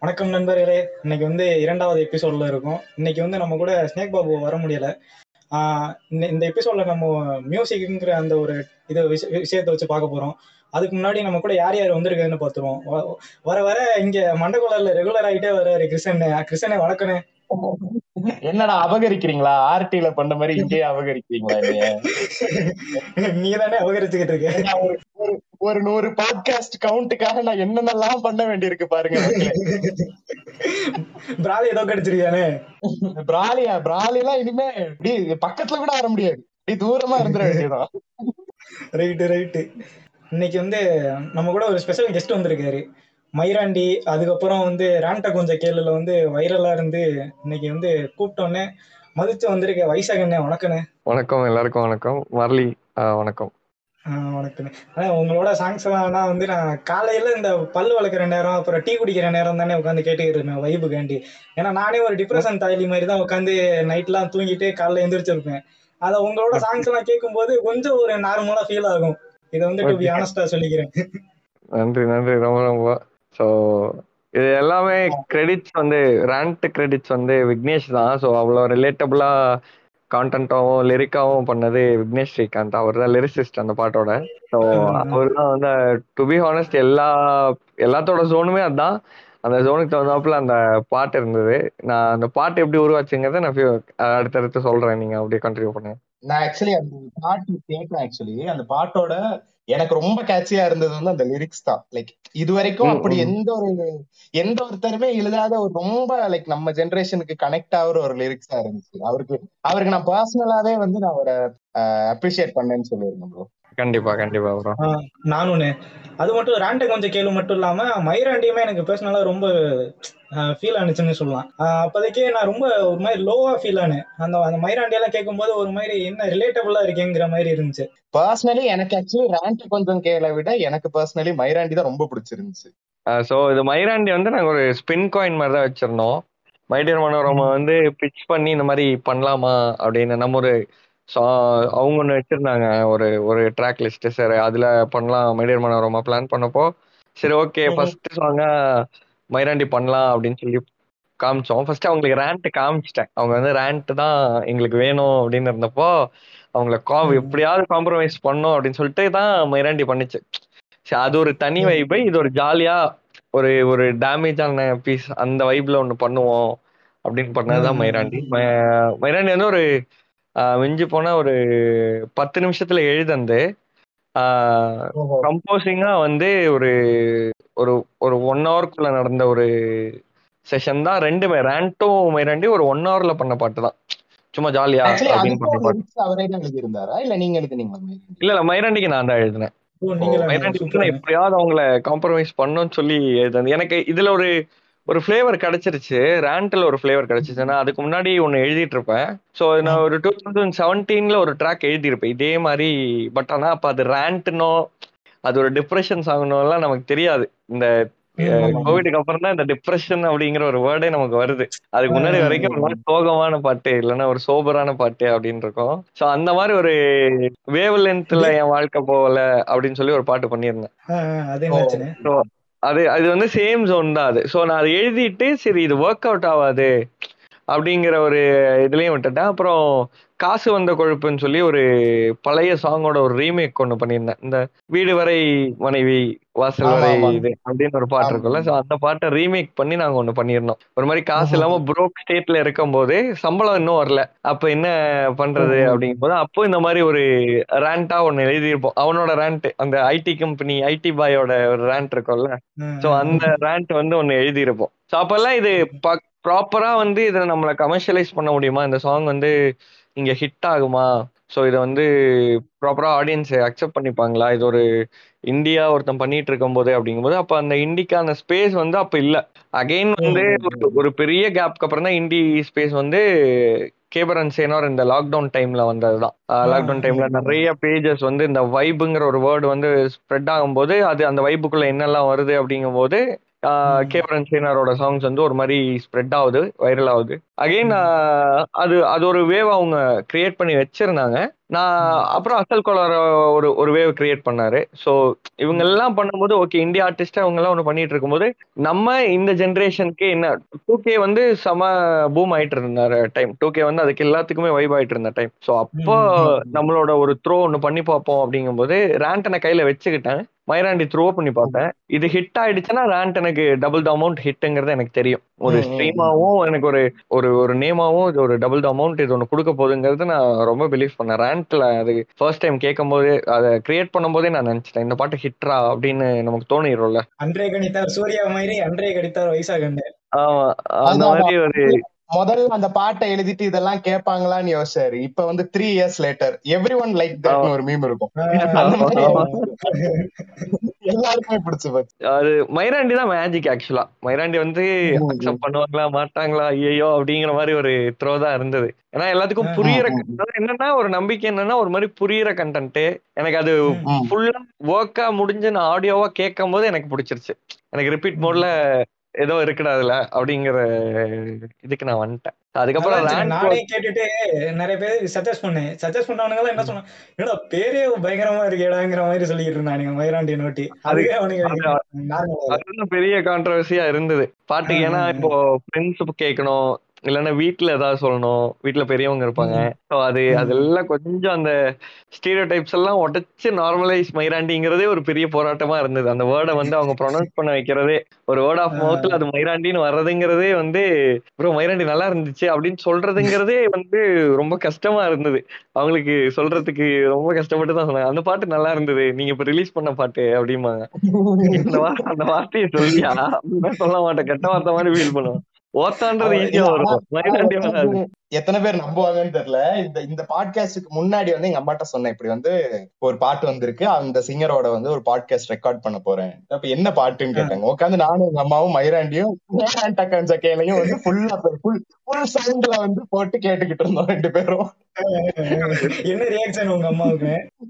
வணக்கம் நண்பர்களே இன்னைக்கு வந்து இரண்டாவது எபிசோட்ல இருக்கும் இன்னைக்கு வந்து நம்ம கூட ஸ்னேக் பாபு வர முடியல ஆஹ் இந்த- இந்த எபிசோட்ல நம்ம மியூசிக்ங்கிற அந்த ஒரு இது விஷ- விஷயத்தை வச்சு பார்க்க போறோம் அதுக்கு முன்னாடி நம்ம கூட யார் யார் வந்திருக்குன்னு பார்த்துருவோம் வ- வர வர இங்க மண்டகுளர்ல ரெகுலர் ஆகிட்டே வராரு கிருஷ்ணன் கிருஷ்ணனே வணக்கண்ணே என்னடா அபகரிக்கிறீங்களா ஆர்டில பண்ண மாதிரி இங்கேயே அபகரிக்கிறீங்களா என்னைய? நீ தானே அபகரிச்சுக்கிட்டு இருக்க நான் ஒரு ஒரு- ஒரு நூறு பாட்காஸ்ட் கவுண்ட்டுக்காக நான் என்னென்னலாம் பண்ண வேண்டியிருக்கு பாருங்க மக்களே. பிராலி ஏதோ கடிச்சிருக்கானே பிராலியா பிராலி எல்லாம் இனிமே இப்படி பக்கத்துல கூட வர முடியாது இப்படி தூரமா இருந்துட வேண்டியதான் ரைட்டு ரைட்டு இன்னைக்கு வந்து நம்ம கூட ஒரு ஸ்பெஷல் கெஸ்ட் வந்திருக்காரு மயிராண்டி அதுக்கப்புறம் வந்து ராண்ட கொஞ்சம் கேளுல வந்து வைரலா இருந்து இன்னைக்கு வந்து கூப்பிட்டோன்னே மதிச்சு வந்திருக்க வைசாகண்ணே வணக்கண்ணே வணக்கம் எல்லாருக்கும் வணக்கம் மரளி ஆஹ் வணக்கம் ஆஹ் வணக்கண்ணே அதான் உங்களோட சாங்ஸ் எல்லாம் வந்து நான் காலையில இந்த பல்லு வளர்க்குற நேரம் அப்புறம் டீ குடிக்கிற நேரம் தானே உட்காந்து கேட்டுக்கிட்டு இருப்பேன் வைபுக்காண்டி ஏன்னா நானே ஒரு டிப்ரெஷன் தாய்லி மாதிரி தான் உட்காந்து நைட்லாம் தூங்கிட்டு காலைல எந்திரிச்சிருப்பேன் அதை உங்களோட சாங்ஸ் எல்லாம் கேட்கும்போது கொஞ்சம் ஒரு நார்மலா ஃபீல் ஆகும் இதை வந்து டு பி Okay. ஆனஸ்டா சொல்லிக்கிறேன் நன்றி நன்றி ரொம்ப ரொம்ப ஸோ இது எல்லாமே கிரெடிட்ஸ் வந்து ரேண்ட் கிரெடிட்ஸ் வந்து விக்னேஷ் தான் ஸோ அவ்வளோ ரிலேட்டபிளா கான்டென்ட்டாகவும் லிரிக்காவும் பண்ணது விக்னேஷ் ஸ்ரீகாந்த் அவர் தான் லிரிசிஸ்ட் அந்த பாட்டோட ஸோ அவர் தான் வந்து டு பி ஹானஸ்ட் எல்லா எல்லாத்தோட ஜோனுமே அதுதான் அந்த ஜோனுக்கு தகுந்தாப்புல அந்த பாட்டு இருந்தது நான் அந்த பாட்டு எப்படி உருவாச்சுங்கிறத நான் few- அடுத்தடுத்து சொல்றேன் நீங்க அப்படியே கண்டினியூ பண்ணுங்க நான் ஆக்சுவலி அந்த பாட்டு கேட்டேன் ஆக்சுவலி அந்த பாட்டோட எனக்கு ரொம்ப கேட்சியா இருந்தது வந்து அந்த லிரிக்ஸ் தான் லைக் இது வரைக்கும் ம், அப்படி ம். எந்த ஒரு எந்த ஒருத்தருமே எழுதாத ஒரு ரொம்ப லைக் நம்ம ஜெனரேஷனுக்கு கனெக்ட் ஆகுற ஒரு லிரிக்ஸா இருந்துச்சு அவருக்கு அவருக்கு நான் பர்சனலாவே வந்து நான் அவரை அப்ரிஷியேட் பண்ணேன்னு சொல்லியிருந்தேன் ப்ரோ கண்டிப்பா கண்டிப்பா ப்ரோ ஆஹ் நானும்னு அது மட்டும் ரேண்ட கொஞ்சம் கேளு மட்டும் இல்லாம மயிராண்டியுமே எனக்கு பர்சனலா ரொம்ப ஃபீல் ஆனிச்சுன்னு சொல்லலாம் ஆஹ் அப்போதைக்கே நான் ரொம்ப ஒரு மாதிரி லோவா ஃபீல் ஆனேன் அந்த அந்த மயிராண்டி எல்லாம் கேட்கும்போது ஒரு மாதிரி என்ன ரிலேட்டபிளா இருக்கேங்கிற மாதிரி இருந்துச்சு பர்சனலி எனக்கு ஆக்சுவலி ரேண்ட் கொஞ்சம் கேள விட எனக்கு பர்சனலி மயிராண்டி தான் ரொம்ப பிடிச்சிருந்துச்சு ஸோ இது மயிராண்டி வந்து நாங்கள் ஒரு ஸ்பின் காயின் மாதிரி தான் வச்சிருந்தோம் மைடியர் மனோரமா வந்து பிச் பண்ணி இந்த மாதிரி பண்ணலாமா அப்படின்னு நம்ம ஒரு சா அவங்க ஒன்று வச்சிருந்தாங்க ஒரு ஒரு ட்ராக் லிஸ்ட் சரி அதில் பண்ணலாம் மைடியர் மனோரமா பிளான் பண்ணப்போ சரி ஓகே ம்ஹும். ஃபர்ஸ்ட் சாங்கா மயிராண்டி பண்ணலாம் அப்படின்னு சொல்லி காமிச்சோம் ஃபர்ஸ்ட் அவங்களுக்கு ரேண்ட் காமிச்சிட்டேன் அவங்க வந்து ரேண்ட் தான் எங்களுக்கு வேணும் அப்படின்னு இருந்தப்போ அவங்கள கா ம். எப்படியாவது காம்ப்ரமைஸ் பண்ணோம் அப்படின்னு சொல்லிட்டு தான் மயிராண்டி பண்ணுச்சு சரி அது ஒரு தனி ம். வைப்பு இது ஒரு ஜாலியா ஒரு ஒரு டேமேஜான பீஸ் அந்த வைப்ல ஒன்று பண்ணுவோம் அப்படின்னு பண்ணதுதான் ம். மயிராண்டி ம- மயிராண்டி வந்து ஒரு ஆஹ், மிஞ்சி போனா ஒரு பத்து நிமிஷத்துல எழுதந்து ஓஹோ. கம்போசிங்கா வந்து ஒரு ஒரு ஒரு ஒன் ஹவருக்குள்ள நடந்த ஒரு செஷன் தான் ரெண்டுமே ரேண்டும் மயிராண்டி ஒரு ஒன் ஹவர்ல பண்ண பாட்டு தான் சும்மா ஜாலியா ஆக்சுவலி அப்படின்னு பண்ண அதுக்கும் பாட்டு லிரிக்ஸ் அவரே தான் எழுதியிருந்தாரா இல்ல நீங்க எழுதுனீங்களா மயிராண்டி இல்ல இல்ல மயிராண்டிக்கு நான் தான் எழுதினேன் ஓ நீங்களா மயிராண்டி வந்து நான் சூப்பர் எப்படியாவது அவங்கள காம்ப்ரமைஸ் பண்ணணும்னு சொல்லி எழுதுனது எனக்கு இதுல ஒரு ஒரு ஃப்ளேவர் கிடைச்சிருச்சு ரேண்ட்ல ஒரு ஃப்ளேவர் கிடைச்சிச்சு நான் அதுக்கு முன்னாடி ஒன்னு எழுதிட்டு இருப்பேன் ஸோ நான் ஒரு டூ தௌசண்ட் செவன்டீன்ல ஒரு ட்ராக் எழுதியிருப்பேன் இதே மாதிரி பட் ஆனா அப்ப அது ரேண்ட்னோ அது ஒரு டிப்ரெஷன் சாங்கணும்லாம் நமக்கு தெரியாது இந்த கோவிடுக்கு அப்புறம் தான் இந்த டிப்ரெஷன் அப்படிங்கிற ஒரு வேர்டே நமக்கு வருது அதுக்கு முன்னாடி வரைக்கும் ஒரு மாதிரி சோகமான பாட்டு இல்லைன்னா ஒரு சோபரான பாட்டு அப்படின்னு இருக்கும் ஸோ அந்த மாதிரி ஒரு வேவ் லென்த்ல என் வாழ்க்கை போகல அப்படின்னு சொல்லி ஒரு பாட்டு பண்ணியிருந்தேன் அது என்னாச்சுன்னு ஸோ அது அது வந்து சேம் ஜோன் தான் அது ஸோ நான் அதை எழுதிட்டு சரி இது ஒர்க் அவுட் ஆகாது அப்படிங்கிற ஒரு இதுலயும் விட்டுட்டேன் அப்புறம் காசு வந்த கொழுப்புன்னு சொல்லி ஒரு பழைய சாங்கோட ஒரு ரீமேக் ஒன்று பண்ணியிருந்தேன் இந்த வீடு வரை மனைவி வாசல் ஆமா, வரை ஆமா. இது அப்படின்னு ஒரு பாட்டு ஆமா. இருக்கும்ல ஸோ அந்த பாட்டை ரீமேக் பண்ணி நாங்க ஒன்று பண்ணியிருந்தோம் ஒரு மாதிரி காசு ஓஹோ. இல்லாம புரோக் ஸ்டேட்ல இருக்கும்போது சம்பளம் இன்னும் வரல அப்ப என்ன பண்றது ஓஹோ. அப்படிங்கும்போது அப்போ இந்த மாதிரி ஒரு ரேண்டா ஒன்று எழுதியிருப்போம் அவனோட ரேண்ட் அந்த ஐடி கம்பெனி ஐடி பாயோட ஒரு ரேண்ட் இருக்கும்ல சோ அந்த ரேண்ட் வந்து ஒன்னு எழுதியிருப்போம் சோ அப்பெல்லாம் இது ப்ராப்பரா வந்து இதை நம்மள கமர்ஷியலைஸ் பண்ண முடியுமா இந்த சாங் வந்து இங்க ஹிட் ஆகுமா சோ இதை வந்து ப்ராப்பரா ஆடியன்ஸ் அக்செப்ட் பண்ணிப்பாங்களா இது ஒரு இந்தியா ஒருத்தன் பண்ணிட்டு இருக்கும் போது அப்படிங்கும்போது அப்ப அந்த இண்டிக்கான ஸ்பேஸ் வந்து அப்ப இல்ல அகைன் வந்து ஒரு- ஒரு பெரிய கேப்க்கு அப்புறம் தான் இண்டி ஸ்பேஸ் வந்து கேபரன் சேனோர் இந்த லாக்டவுன் டைம்ல வந்ததுதான் லாக்டவுன் டைம்ல நிறைய பேஜஸ் வந்து இந்த வைபுங்கிற ஒரு வேர்டு வந்து ஸ்ப்ரெட் ஆகும்போது அது அந்த வைபுக்குள்ள என்னெல்லாம் வருது அப்படிங்கும்போது கேவரன் சீனாரோட சாங்ஸ் வந்து ஒரு மாதிரி ஸ்ப்ரெட் ஆகுது வைரல் ஆகுது அகைன் அது அது ஒரு வேவ் அவங்க கிரியேட் பண்ணி வச்சிருந்தாங்க நான் அப்புறம் அசல் கோலார ஒரு ஒரு வேவ் கிரியேட் பண்ணாரு ஸோ இவங்க எல்லாம் பண்ணும்போது ஓகே இந்தியா ஆர்டிஸ்டா இவங்க எல்லாம் ஒன்று பண்ணிட்டு இருக்கும்போது நம்ம இந்த ஜென்ரேஷனுக்கு என்ன டூ கே வந்து செம பூம் ஆயிட்டு இருந்தாரு டைம் டூ கே வந்து அதுக்கு எல்லாத்துக்குமே வைப் ஆயிட்டு இருந்த டைம் ஸோ அப்போ நம்மளோட ஒரு த்ரோ ஒன்று பண்ணி பார்ப்போம் அப்படிங்கும்போது ரேண்டனை கையில வச்சுக்கிட்டேன் மைராண்டி த்ரோ பண்ணி பார்த்தேன் இது ஹிட் ஆயிடுச்சுன்னா ரேண்ட் எனக்கு டபுள் த அமௌண்ட் ஹிட்ங்கிறது எனக்கு தெரியும் ஒரு ஸ்ட்ரீமாவும் எனக்கு ஒரு ஒரு ஒரு நேமாவும் இது ஒரு டபுள் த அமௌண்ட் இது ஒன்று கொடுக்க போகுதுங்கிறது நான் ரொம்ப பிலீவ் பண்ணேன் ரேண்ட்ல அது ஃபர்ஸ்ட் டைம் கேட்கும் போதே அதை கிரியேட் பண்ணும்போதே நான் நினைச்சிட்டேன் இந்த பாட்டு ஹிட்ரா அப்படின்னு நமக்கு தோணிடும்ல அன்றே கணித்தார் சூர்யா மாதிரி அன்றே கணித்தார் வைசா கண்டு ஆமா அந்த மாதிரி ஒரு முதல்ல அந்த பாட்டை எழுதிட்டு இதெல்லாம் கேட்பாங்களான்னு யோசிச்சாரு இப்ப வந்து three years later everyone like தட்னு ஒரு மீம் இருக்கும் அந்த மாதிரி எல்லாருக்குமே பிடிச்சு போச்சு அது மைராண்டி தான் மேஜிக் ஆக்சுவலா மைராண்டி வந்து அக்செப்ட் பண்ணுவாங்களா மாட்டாங்களா ஐயோ அப்படிங்கிற மாதிரி ஒரு த்ரோ தான் இருந்தது ஏன்னா எல்லாத்துக்கும் புரியுற என்னன்னா ஒரு நம்பிக்கை என்னன்னா ஒரு மாதிரி புரியுற கண்டென்ட் எனக்கு அது ஃபுல்லா ஒர்க்கா முடிஞ்சு நான் ஆடியோவா கேட்கும் போது எனக்கு பிடிச்சிருச்சு எனக்கு ரிப்பீட் மோட்ல ஏதோ இருக்குடா அதுல அப்படிங்கிற இதுக்கு நான் வந்துட்டேன் அதுக்கப்புறம் நானே கேட்டுட்டு நிறைய பேர் சஜஸ்ட் பண்ணேன் சஜஸ்ட் பண்ணவனுங்க என்ன சொன்னாங்க ஏடா பேரே பயங்கரமா இருக்கேடாங்கிற மாதிரி சொல்லிட்டு இருந்தானுங்க மயிராண்டி நோட்டி அதுவே அவனுக்கு பெரிய கான்ட்ரவர்சியா இருந்தது பாட்டு ஏன்னா இப்போ ஃப்ரெண்ட்ஸ் கேட்கணும் இல்லைன்னா வீட்டுல ஏதாவது சொல்லணும் வீட்டுல பெரியவங்க இருப்பாங்க ஸோ அது அதெல்லாம் கொஞ்சம் அந்த ஸ்டீரியோ டைப்ஸ் எல்லாம் உடச்சு நார்மலைஸ் மைராண்டிங்கிறதே ஒரு பெரிய போராட்டமா இருந்தது அந்த வேர்டை வந்து அவங்க ப்ரொனவுன்ஸ் பண்ண வைக்கிறதே ஒரு வேர்ட் ஆஃப் மவுத்ல அது மைராண்டின்னு வர்றதுங்கிறதே வந்து ப்ரோ மைராண்டி நல்லா இருந்துச்சு அப்படின்னு சொல்றதுங்கிறதே வந்து ரொம்ப கஷ்டமா இருந்தது அவங்களுக்கு சொல்றதுக்கு ரொம்ப கஷ்டப்பட்டு தான் சொன்னாங்க அந்த பாட்டு நல்லா இருந்தது நீங்க இப்ப ரிலீஸ் பண்ண பாட்டு அப்படிம்பாங்க அந்த வார்த்தையை சொல்லியா அப்படின்னு சொல்ல மாட்டேன் கெட்ட வார்த்தை மாதிரி ஃபீல் பண்ணுவேன் ஓத்தான்றது ஈஸியா வரும் எத்தனை பேர் நம்புவாங்கன்னு தெரியல இந்த இந்த பாட்காஸ்டுக்கு முன்னாடி வந்து எங்க அம்மாட்ட சொன்னேன் இப்படி வந்து ஒரு பாட்டு வந்திருக்கு அந்த சிங்கரோட வந்து ஒரு பாட்காஸ்ட் ரெக்கார்ட் பண்ண போறேன் அப்ப என்ன பாட்டுன்னு கேட்டாங்க உட்காந்து நானும் எங்க அம்மாவும் மயிராண்டியும் கேலையும் வந்து ஃபுல்லா ஃபுல் ஃபுல் சவுண்ட்ல வந்து போட்டு கேட்டுக்கிட்டு இருந்தோம் ரெண்டு பேரும் என்ன ரியாக்ஷன் உங்க அம்மாவுக்கு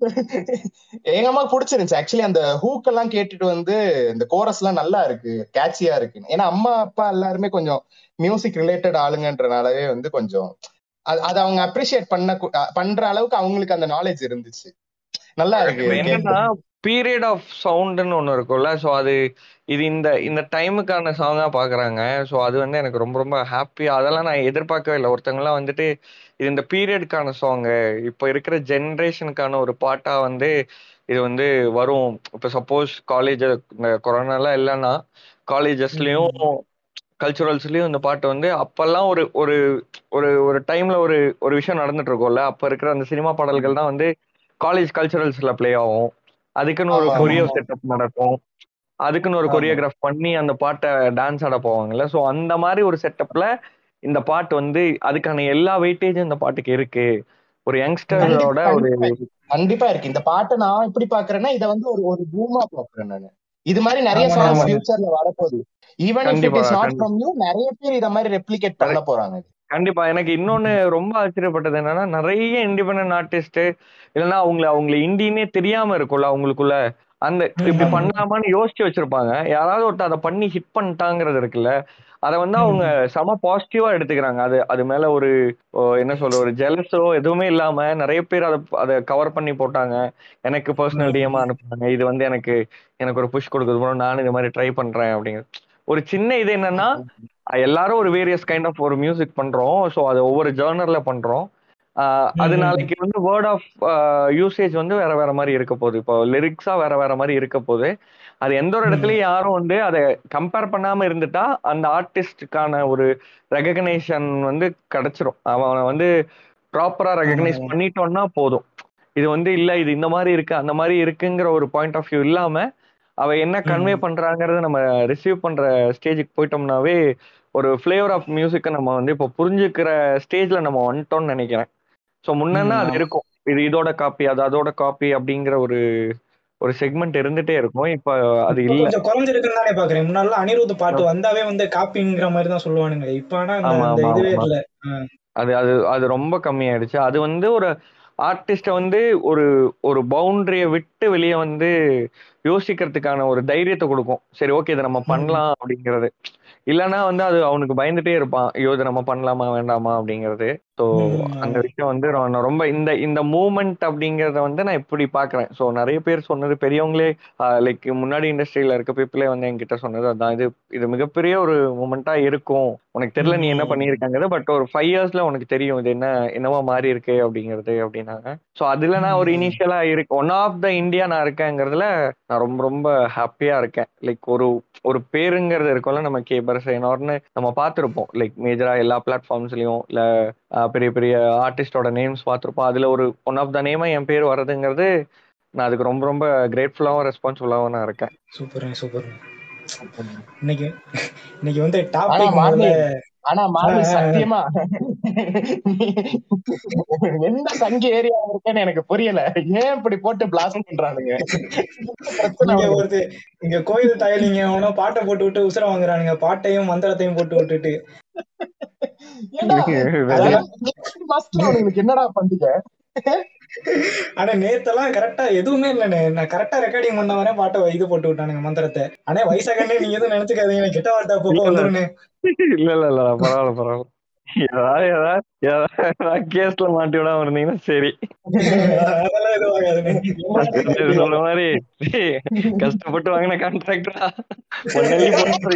எங்க அம்மாவுக்கு பிடிச்சிருந்துச்சு ஆக்சுவலி அந்த ஹூக் எல்லாம் கேட்டுட்டு வந்து இந்த கோரஸ் எல்லாம் நல்லா இருக்கு கேட்சியா இருக்கு ஏன்னா அம்மா அப்பா எல்லாருமே கொஞ்சம் மியூசிக் ரிலேட்டட் ஆளுங்கன்றனாலவே வந்து கொஞ்சம் அது அவங்க அப்ரிஷியேட் பண்ண பண்ற அளவுக்கு அவங்களுக்கு அந்த நாலேஜ் இருந்துச்சு நல்லா இருக்கு என்னன்னா பீரியட் ஆஃப் சவுண்டுன்னு ஒண்ணு இருக்கும்ல ஸோ அது இது இந்த இந்த டைமுக்கான சாங்கா பாக்குறாங்க ஸோ அது வந்து எனக்கு ரொம்ப ரொம்ப ஹாப்பியா அதெல்லாம் நான் எதிர்பார்க்கவே இல்லை ஒருத்தவங்கலாம் வந்துட்டு இது இந்த பீரியடுக்கான சாங்கு இப்போ இருக்கிற ஜென்ரேஷனுக்கான ஒரு பாட்டா வந்து இது வந்து வரும் இப்போ சப்போஸ் காலேஜ் இந்த கொரோனாலாம் இல்லைன்னா காலேஜஸ்லயும் கல்ச்சுரல்ஸ்லயும் இந்த பாட்டு வந்து அப்பெல்லாம் ஒரு ஒரு ஒரு ஒரு டைம்ல ஒரு ஒரு விஷயம் நடந்துட்டு இருக்கும்ல அப்ப இருக்கிற அந்த சினிமா பாடல்கள் தான் வந்து காலேஜ் கல்ச்சுரல்ஸ்ல பிளே ஆகும் அதுக்குன்னு ஒரு கொரியோ செட்டப் நடக்கும் அதுக்குன்னு ஒரு கொரியோகிராஃப் பண்ணி அந்த பாட்டை டான்ஸ் ஆட போவாங்கல்ல ஸோ அந்த மாதிரி ஒரு செட்டப்ல இந்த பாட்டு வந்து அதுக்கான எல்லா வெயிட்டேஜும் இந்த பாட்டுக்கு இருக்கு ஒரு யங்ஸ்டரோட ஒரு கண்டிப்பா இருக்கு இந்த பாட்டை நான் எப்படி பாக்குறேன்னா இதை வந்து ஒரு ஒரு பூமா பாக்குறேன் நானு இது மாதிரி நிறைய சாங்ஸ் ஃபியூச்சர்ல வரப்போகுது even if it is not from you நிறைய பேர் இத மாதிரி ரெப்ளிகேட் பண்ண போறாங்க கண்டிப்பா எனக்கு இன்னொன்னு ரொம்ப ஆச்சரியப்பட்டது என்னன்னா நிறைய இண்டிபெண்டன்ட் ஆர்டிஸ்ட் இல்லைன்னா அவங்கள அவங்களை இண்டின்னே தெரியாம இருக்கும்ல அவங்களுக்குள்ள அந்த இப்படி பண்ணலாமான்னு யோசிச்சு வச்சிருப்பாங்க யாராவது ஒருத்தர் அதை பண்ணி ஹிட் பண்ணிட்டாங்கிறது இருக்குல்ல அதை வந்து அவங்க செம பாசிட்டிவா எடுத்துக்கிறாங்க அது அது மேல ஒரு என்ன சொல்ற ஒரு ஜெலஸோ எதுவுமே இல்லாம நிறைய பேர் அதை அதை கவர் பண்ணி போட்டாங்க எனக்கு பர்சனல் டிஎம்மா அனுப்புனாங்க இது வந்து எனக்கு எனக்கு ஒரு புஷ் கொடுக்குது நானும் இது மாதிரி ட்ரை பண்றேன் அப்படிங்கிறது ஒரு சின்ன இது என்னன்னா எல்லாரும் ஒரு வேரியஸ் கைண்ட் ஆஃப் ஒரு மியூசிக் பண்றோம் ஸோ அது ஒவ்வொரு ஜேர்னர்ல பண்றோம் அது நாளைக்கு வந்து வேர்ட் ஆஃப் யூசேஜ் வந்து வேற வேற மாதிரி இருக்க போகுது இப்போ லிரிக்ஸா வேற வேற மாதிரி இருக்க போகுது அது எந்த ஒரு இடத்துலயும் யாரும் வந்து அதை கம்பேர் பண்ணாம இருந்துட்டா அந்த ஆர்டிஸ்டுக்கான ஒரு ரெகக்னேஷன் வந்து கிடைச்சிரும் அவனை வந்து ப்ராப்பரா ரெகக்னைஸ் பண்ணிட்டோம்னா போதும் இது வந்து இல்ல இது இந்த மாதிரி இருக்கு அந்த மாதிரி இருக்குங்கிற ஒரு பாயிண்ட் ஆஃப் வியூ இல்லாம அவ என்ன கன்வே பண்றாங்கறத நம்ம ரிசீவ் பண்ற ஸ்டேஜுக்கு போயிட்டோம்னாவே ஒரு ஃபிளேவர் ஆஃப் மியூசிக்கை நம்ம வந்து இப்போ புரிஞ்சுக்கிற ஸ்டேஜ்ல நம்ம வந்துட்டோம்னு நினைக்கிறேன் ஸோ முன்னா அது இருக்கும் இது இதோட காப்பி அது அதோட காப்பி அப்படிங்கிற ஒரு ஒரு செக்மெண்ட் இருந்துட்டே இருக்கும் இப்ப அது இல்ல கொஞ்சம் குறைஞ்சிருக்குன்னு தானே பாக்குறேன் முன்னாடி அனிருத் பாட்டு வந்தாவே வந்து காப்பிங்கிற மாதிரி தான் சொல்லுவானுங்க இப்ப ஆனா அந்த இதுவே இல்ல அது அது அது ரொம்ப கம்மியாயிடுச்சு அது வந்து ஒரு ஆர்டிஸ்ட வந்து ஒரு ஒரு பவுண்டரிய விட்டு வெளியே வந்து யோசிக்கிறதுக்கான ஒரு தைரியத்தை கொடுக்கும் சரி ஓகே இதை நம்ம பண்ணலாம் அப்படிங்கிறது இல்லைன்னா வந்து அது அவனுக்கு பயந்துட்டே இருப்பான் ஐயோ இதை நம்ம பண்ணலாமா வேண்டாமா அப்படிங்கிறது ஸோ அந்த விஷயம் வந்து ரொ- நான் ரொம்ப இந்த இந்த மூமெண்ட் அப்படிங்கறத வந்து நான் இப்படி பாக்குறேன் ஸோ நிறைய பேர் சொன்னது பெரியவங்களே லைக் முன்னாடி இண்டஸ்ட்ரியில இருக்க பீப்புளே வந்து என்கிட்ட சொன்னது அதான் இது இது மிகப்பெரிய ஒரு மூமெண்டா இருக்கும் உனக்கு தெரியல நீ என்ன பண்ணியிருக்காங்கிறது பட் ஒரு ஃபைவ் இயர்ஸ்ல உனக்கு தெரியும் இது என்ன என்னவா மாறி இருக்கு அப்படிங்கிறது அப்படின்னாங்க ஸோ அதுல நான் ஒரு இனிஷியலா இருக்கு ஒன் ஆஃப் த இந்தியா நான் இருக்கேங்கிறதுல நான் ரொம்ப ரொம்ப ஹாப்பியா இருக்கேன் லைக் ஒரு ஒரு பேருங்கிறது இருக்கும்ல நம்ம கேபர் சேனார்னு நம்ம பார்த்துருப்போம் லைக் மேஜரா எல்லா பிளாட்ஃபார்ம்ஸ்லயும் இல்ல ஆஹ் பெரிய பெரிய ஆர்டிஸ்டோட நேம்ஸ் பார்த்துருப்போம் அதுல ஒரு ஒன் ஆஃப் த நேமா என் பேர் வர்றதுங்கிறது நான் அதுக்கு ரொம்ப ரொம்ப கிரேட்ஃபுல்லாகவும் ரெஸ்பான்சிபிளாகவும் நான் இருக்கேன் சூப்பர் சூப்பர் இன்னைக்கு இன்னைக்கு வந்து ஆனா டாபிக் மார்னி முதல்ல ஆனா மார்னி சத்தியமா எந்த சங்கி ஏரியா இருக்கேன்னு எனக்கு புரியல ஏன் இப்படி போட்டு பிளாஸ்ட் பண்றானுங்க பிரச்சனை இங்க அவனுக்கு. ஒருத்தர் இங்க கோயில் தாயலிங்க அவனோ பாட்டை போட்டு விட்டு உசுர வாங்குறானுங்க பாட்டையும் மந்திரத்தையும் போட்டு விட்டுட்டு ஏன்டா? அதெல்லாம் ஜனவரி மாசத்துல அவனுங்களுக்கு என்னடா பண்டிகை ஆனா நேத்தெல்லாம் கரெக்டா எதுவுமே இல்லண்ணே நான் கரெக்டா ரெக்கார்டிங் பண்ண வரேன் பாட்டை இது போட்டு விட்டானுங்க மந்திரத்தை ஆனா வயசாகண்ணே நீங்க எதுவும் நினைச்சுக்காதீங்க எனக்கு கிட்ட வாட்டா அப்பப்போ வந்துருன்னு இல்ல இல்ல இல்ல பரவாயில்ல பரவாயில்ல ஏதாவது ஏதாவது ஏதாவது கேஸ்ல மாட்டி விடாம இருந்தீங்கன்னா சரி அதெல்லாம் எதுவும் ஆகாதுண்ணே இது சொல்ற மாதிரி டேய், கஷ்டப்பட்டு வாங்கின கான்ட்ராக்டரா ஒன்னே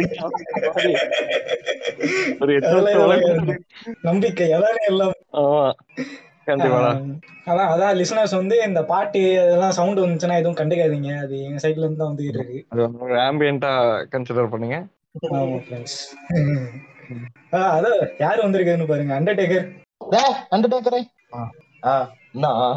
ஒரு எட்டு அதெல்லாம் வருஷம் எதுவும் உழைப்பு. ஆகாதுண்ணே. நம்பிக்கை அதானே எல்லாம் ஆமா கண்டிப்பாடா ஆஹ் அதான் அதான் லிசனர்ஸ் வந்து இந்த பாட்டு அதெல்லாம் சவுண்ட் வந்துச்சுன்னா எதுவும் கண்டுக்காதீங்க அது எங்க சைட்ல இருந்து தான் வந்துகிட்டு இருக்கு அது வந்து ஆம்பியன்ட்டா கன்சிடர் பண்ணுங்க ஆமா ஃப்ரெண்ட்ஸ் அதான் யார் வந்திருக்குதுன்னு பாருங்க அண்டர்டேக்கர் அண்டர்டேக்கரே ஆ நான்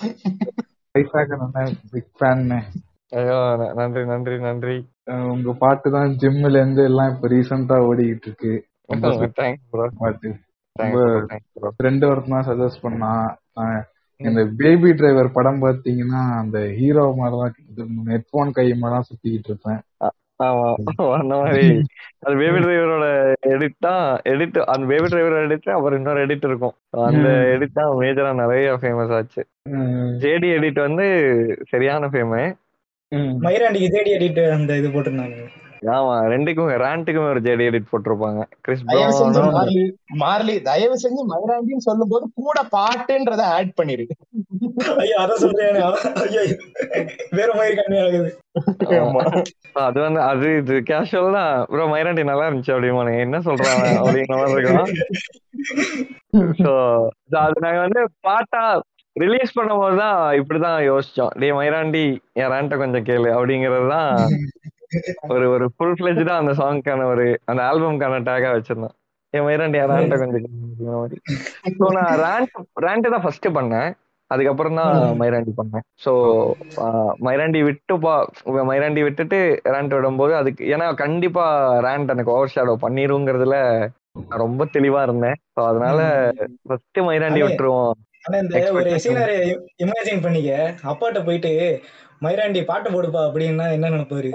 பிக் ஃபேன் ஐயோ ந- நன்றி நன்றி நன்றி உங்க பாட்டு தான் ஜிம்ல இருந்து எல்லாம் இப்ப ரீசெண்டா ஓடிக்கிட்டு இருக்கு ரொம்ப சூப்பர் தேங்க்ஸ் ப்ரோ பாட்டு தேங்க்ஸ் ரொம்ப ப்ரோ தேங்க்ஸ் ப்ரோ ஃப்ரெண்ட் ஒருத்தன் தான் சஜஸ்ட் பண்ணான் நான் இந்த பேபி டிரைவர் படம் பாத்தீங்கன்னா அந்த ஹீரோ மாதிரிதான் ஹெட்போன் கை மாதிரிதான் சுத்திக்கிட்டு இருப்பேன் ஆமா அந்த மாதிரி அது பேபி டிரைவரோட எடிட் தான் எடிட் அந்த பேபி டிரைவர் எடிட் அப்புறம் இன்னொரு எடிட் இருக்கும் அந்த ம். எடிட் தான் மேஜரா நிறைய ஃபேமஸ் ஆச்சு ம், ஜேடி எடிட் வந்து சரியான ஃபேமு ம். மயிராண்டிக்கு தேடி அடிட்டு அந்த இது போட்டிருந்தாங்க ஆமா ரெண்டுக்கும் ரேண்ட்டுக்குமே ஒரு ஜேடி எடிட் போட்டிருப்பாங்க கிறிஸ் தயவு செஞ்சு ப்ரௌனும் மார்லி மார்லி தயவு செஞ்சு மயிராண்டின்னு சொல்லும் போது கூட பாட்டுன்றத ஆட் பண்ணிரு ஐயோ அதான் சொல்றேன் ஐயோ வேற மயிர் கம்மி ஆகுது ஆமா. அது வந்து அது இது கேஷுவல் தான் ப்ரோ மயிராண்டி நல்லா இருந்துச்சு அப்படிமா என்ன சொல்றான் அப்படிங்கிற மாதிரி இருக்கலாம் ஸோ அது நாங்க வந்து பாட்டா ரிலீஸ் பண்ணும்போது தான் இப்படிதான் யோசிச்சோம் டேய் மயிராண்டி என் ரேண்ட்டை கொஞ்சம் கேளு அப்படிங்கிறது தான் ஒரு ஒரு ஃபுல் ஃபிளெஜ்டா அந்த சாங்க்கான ஒரு அந்த ஆல்பம்க்கான டேகா வச்சிருந்தோம் என் மயிராண்டி என் ரேண்ட்டை கொஞ்சம் கேளு அப்படிங்கிற மாதிரி ஸோ நான் ரேண்ட் ரேண்ட் தான் ஃபர்ஸ்ட் பண்ணேன் அதுக்கப்புறம் தான் ம். மயிராண்டி பண்ணேன் ஸோ மயிராண்டி விட்டு பா மயிராண்டி விட்டுட்டு ரேண்ட் விடும்போது அதுக்கு ஏன்னா கண்டிப்பா ரேண்ட் எனக்கு ஓவர் ஷேடோ பண்ணிருங்கிறதுல நான் ரொம்ப தெளிவா இருந்தேன் ஸோ அதனால ஃபர்ஸ்ட் மயிராண்டி அண்ணே, விட்டுருவோம் ஆனா இந்த ஒரு Expectation. சீனரை இமேஜின் பண்ணிக்க அப்பாட்ட போயிட்டு மயிராண்டி பாட்டு போடுப்பா அப்படின்னா என்ன நினைப்பாரு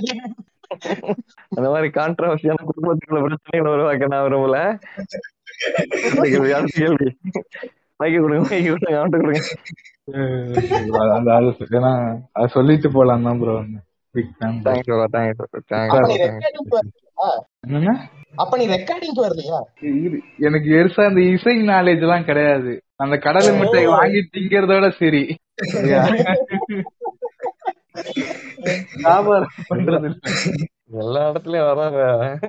அந்த மாதிரி கான்ட்ரவர்சியான குடும்பத்துக்குள்ள பிரச்சனைகளை உருவாக்க நான் விரும்பல அடுத்த கேள்வி அடுத்த கேள்வி மைக்கு கொடுங்க மைக்கு கொடுங்க அவன்கிட்ட கொடுங்க அது- அது- அது ஏன்னா அது சொல்லிட்டு போலாம் தான் bro big fan thanks bro thanks அப்ப தேங்க்ஸ் நீ ரெக்கார்டிங் வரலையா என்னன்னா அப்ப நீ ரெக்கார்டிங் வரலையா இரு- எனக்கு பெருசா அந்த இசை நாலேஜ் எல்லாம் கிடையாது அந்த கடலை மிட்டாய் ஓ. வாங்கி திங்கிறதோட சரி சரியா? வியாபாரம் பண்றது இல்ல. எல்லா இடத்துலயும் வராங்க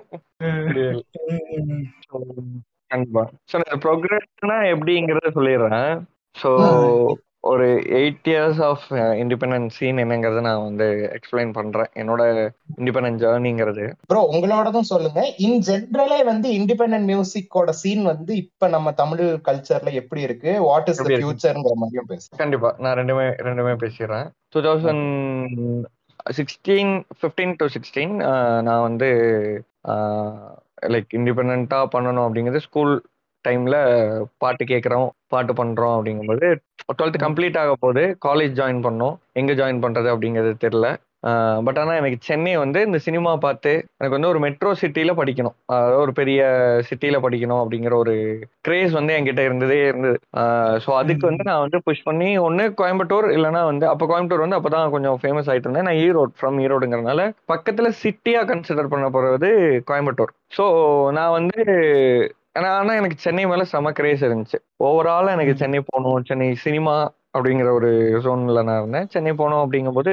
ம். கண்டிப்பா ஸோ இந்த ப்ரோக்ரஸ்னா எப்படிங்கிறத சொல்லிடுறேன் ஸோ ஒரு eight years of independence scene என்னங்கிறத நான் வந்து எக்ஸ்பிளைன் பண்றேன் என்னோட இண்டிபெண்டன்ட் ஜேர்னிங்கிறது ப்ரோ உங்களோடதும் சொல்லுங்க இன் ஜென்ரலே வந்து இண்டிபெண்டன்ட் மியூசிக்கோட சீன் வந்து இப்ப நம்ம தமிழ் கல்ச்சர்ல எப்படி இருக்கு வாட் இஸ் த எப்படி இருக்கு? ஃபியூச்சர்ங்கிற மாதிரியும் பேசு கண்டிப்பா நான் ரெண்டுமே ரெண்டுமே பேசிடுறேன் two thousand sixteen fifteen to sixteen நான் வந்து லைக் இண்டிபெண்ட்டாக பண்ணணும் அப்படிங்கிறது ஸ்கூல் டைம்ல பாட்டு கேட்குறோம் பாட்டு பண்றோம் அப்படிங்கும்போது டுவெல்த் கம்ப்ளீட் ஆக போது காலேஜ் ஜாயின் பண்ணோம் எங்க ஜாயின் பண்றது அப்படிங்கிறது தெரியல பட் ஆனா எனக்கு சென்னை வந்து இந்த சினிமா பார்த்து எனக்கு வந்து ஒரு மெட்ரோ சிட்டில படிக்கணும் அதாவது ஒரு பெரிய சிட்டில படிக்கணும் அப்படிங்கிற ஒரு கிரேஸ் வந்து என்கிட்ட இருந்ததே இருந்தது ஸோ அதுக்கு வந்து நான் வந்து புஷ் பண்ணி ஒன்று கோயம்புத்தூர் இல்லைனா வந்து அப்போ கோயம்புத்தூர் வந்து அப்பதான் கொஞ்சம் ஃபேமஸ் ஆயிட்டு இருந்தேன் நான் ஈரோடு ஃப்ரம் ஈரோடுங்கிறனால பக்கத்துல சிட்டியா கன்சிடர் பண்ண போறது கோயம்புத்தூர் ஸோ நான் வந்து ஆனா ஆனா எனக்கு சென்னை மேல செம கிரேஸ் இருந்துச்சு ஓவரால் எனக்கு சென்னை போகணும் சென்னை சினிமா அப்படிங்கிற ஒரு ஜோன்ல நான் இருந்தேன் சென்னை போனோம் அப்படிங்கும்போது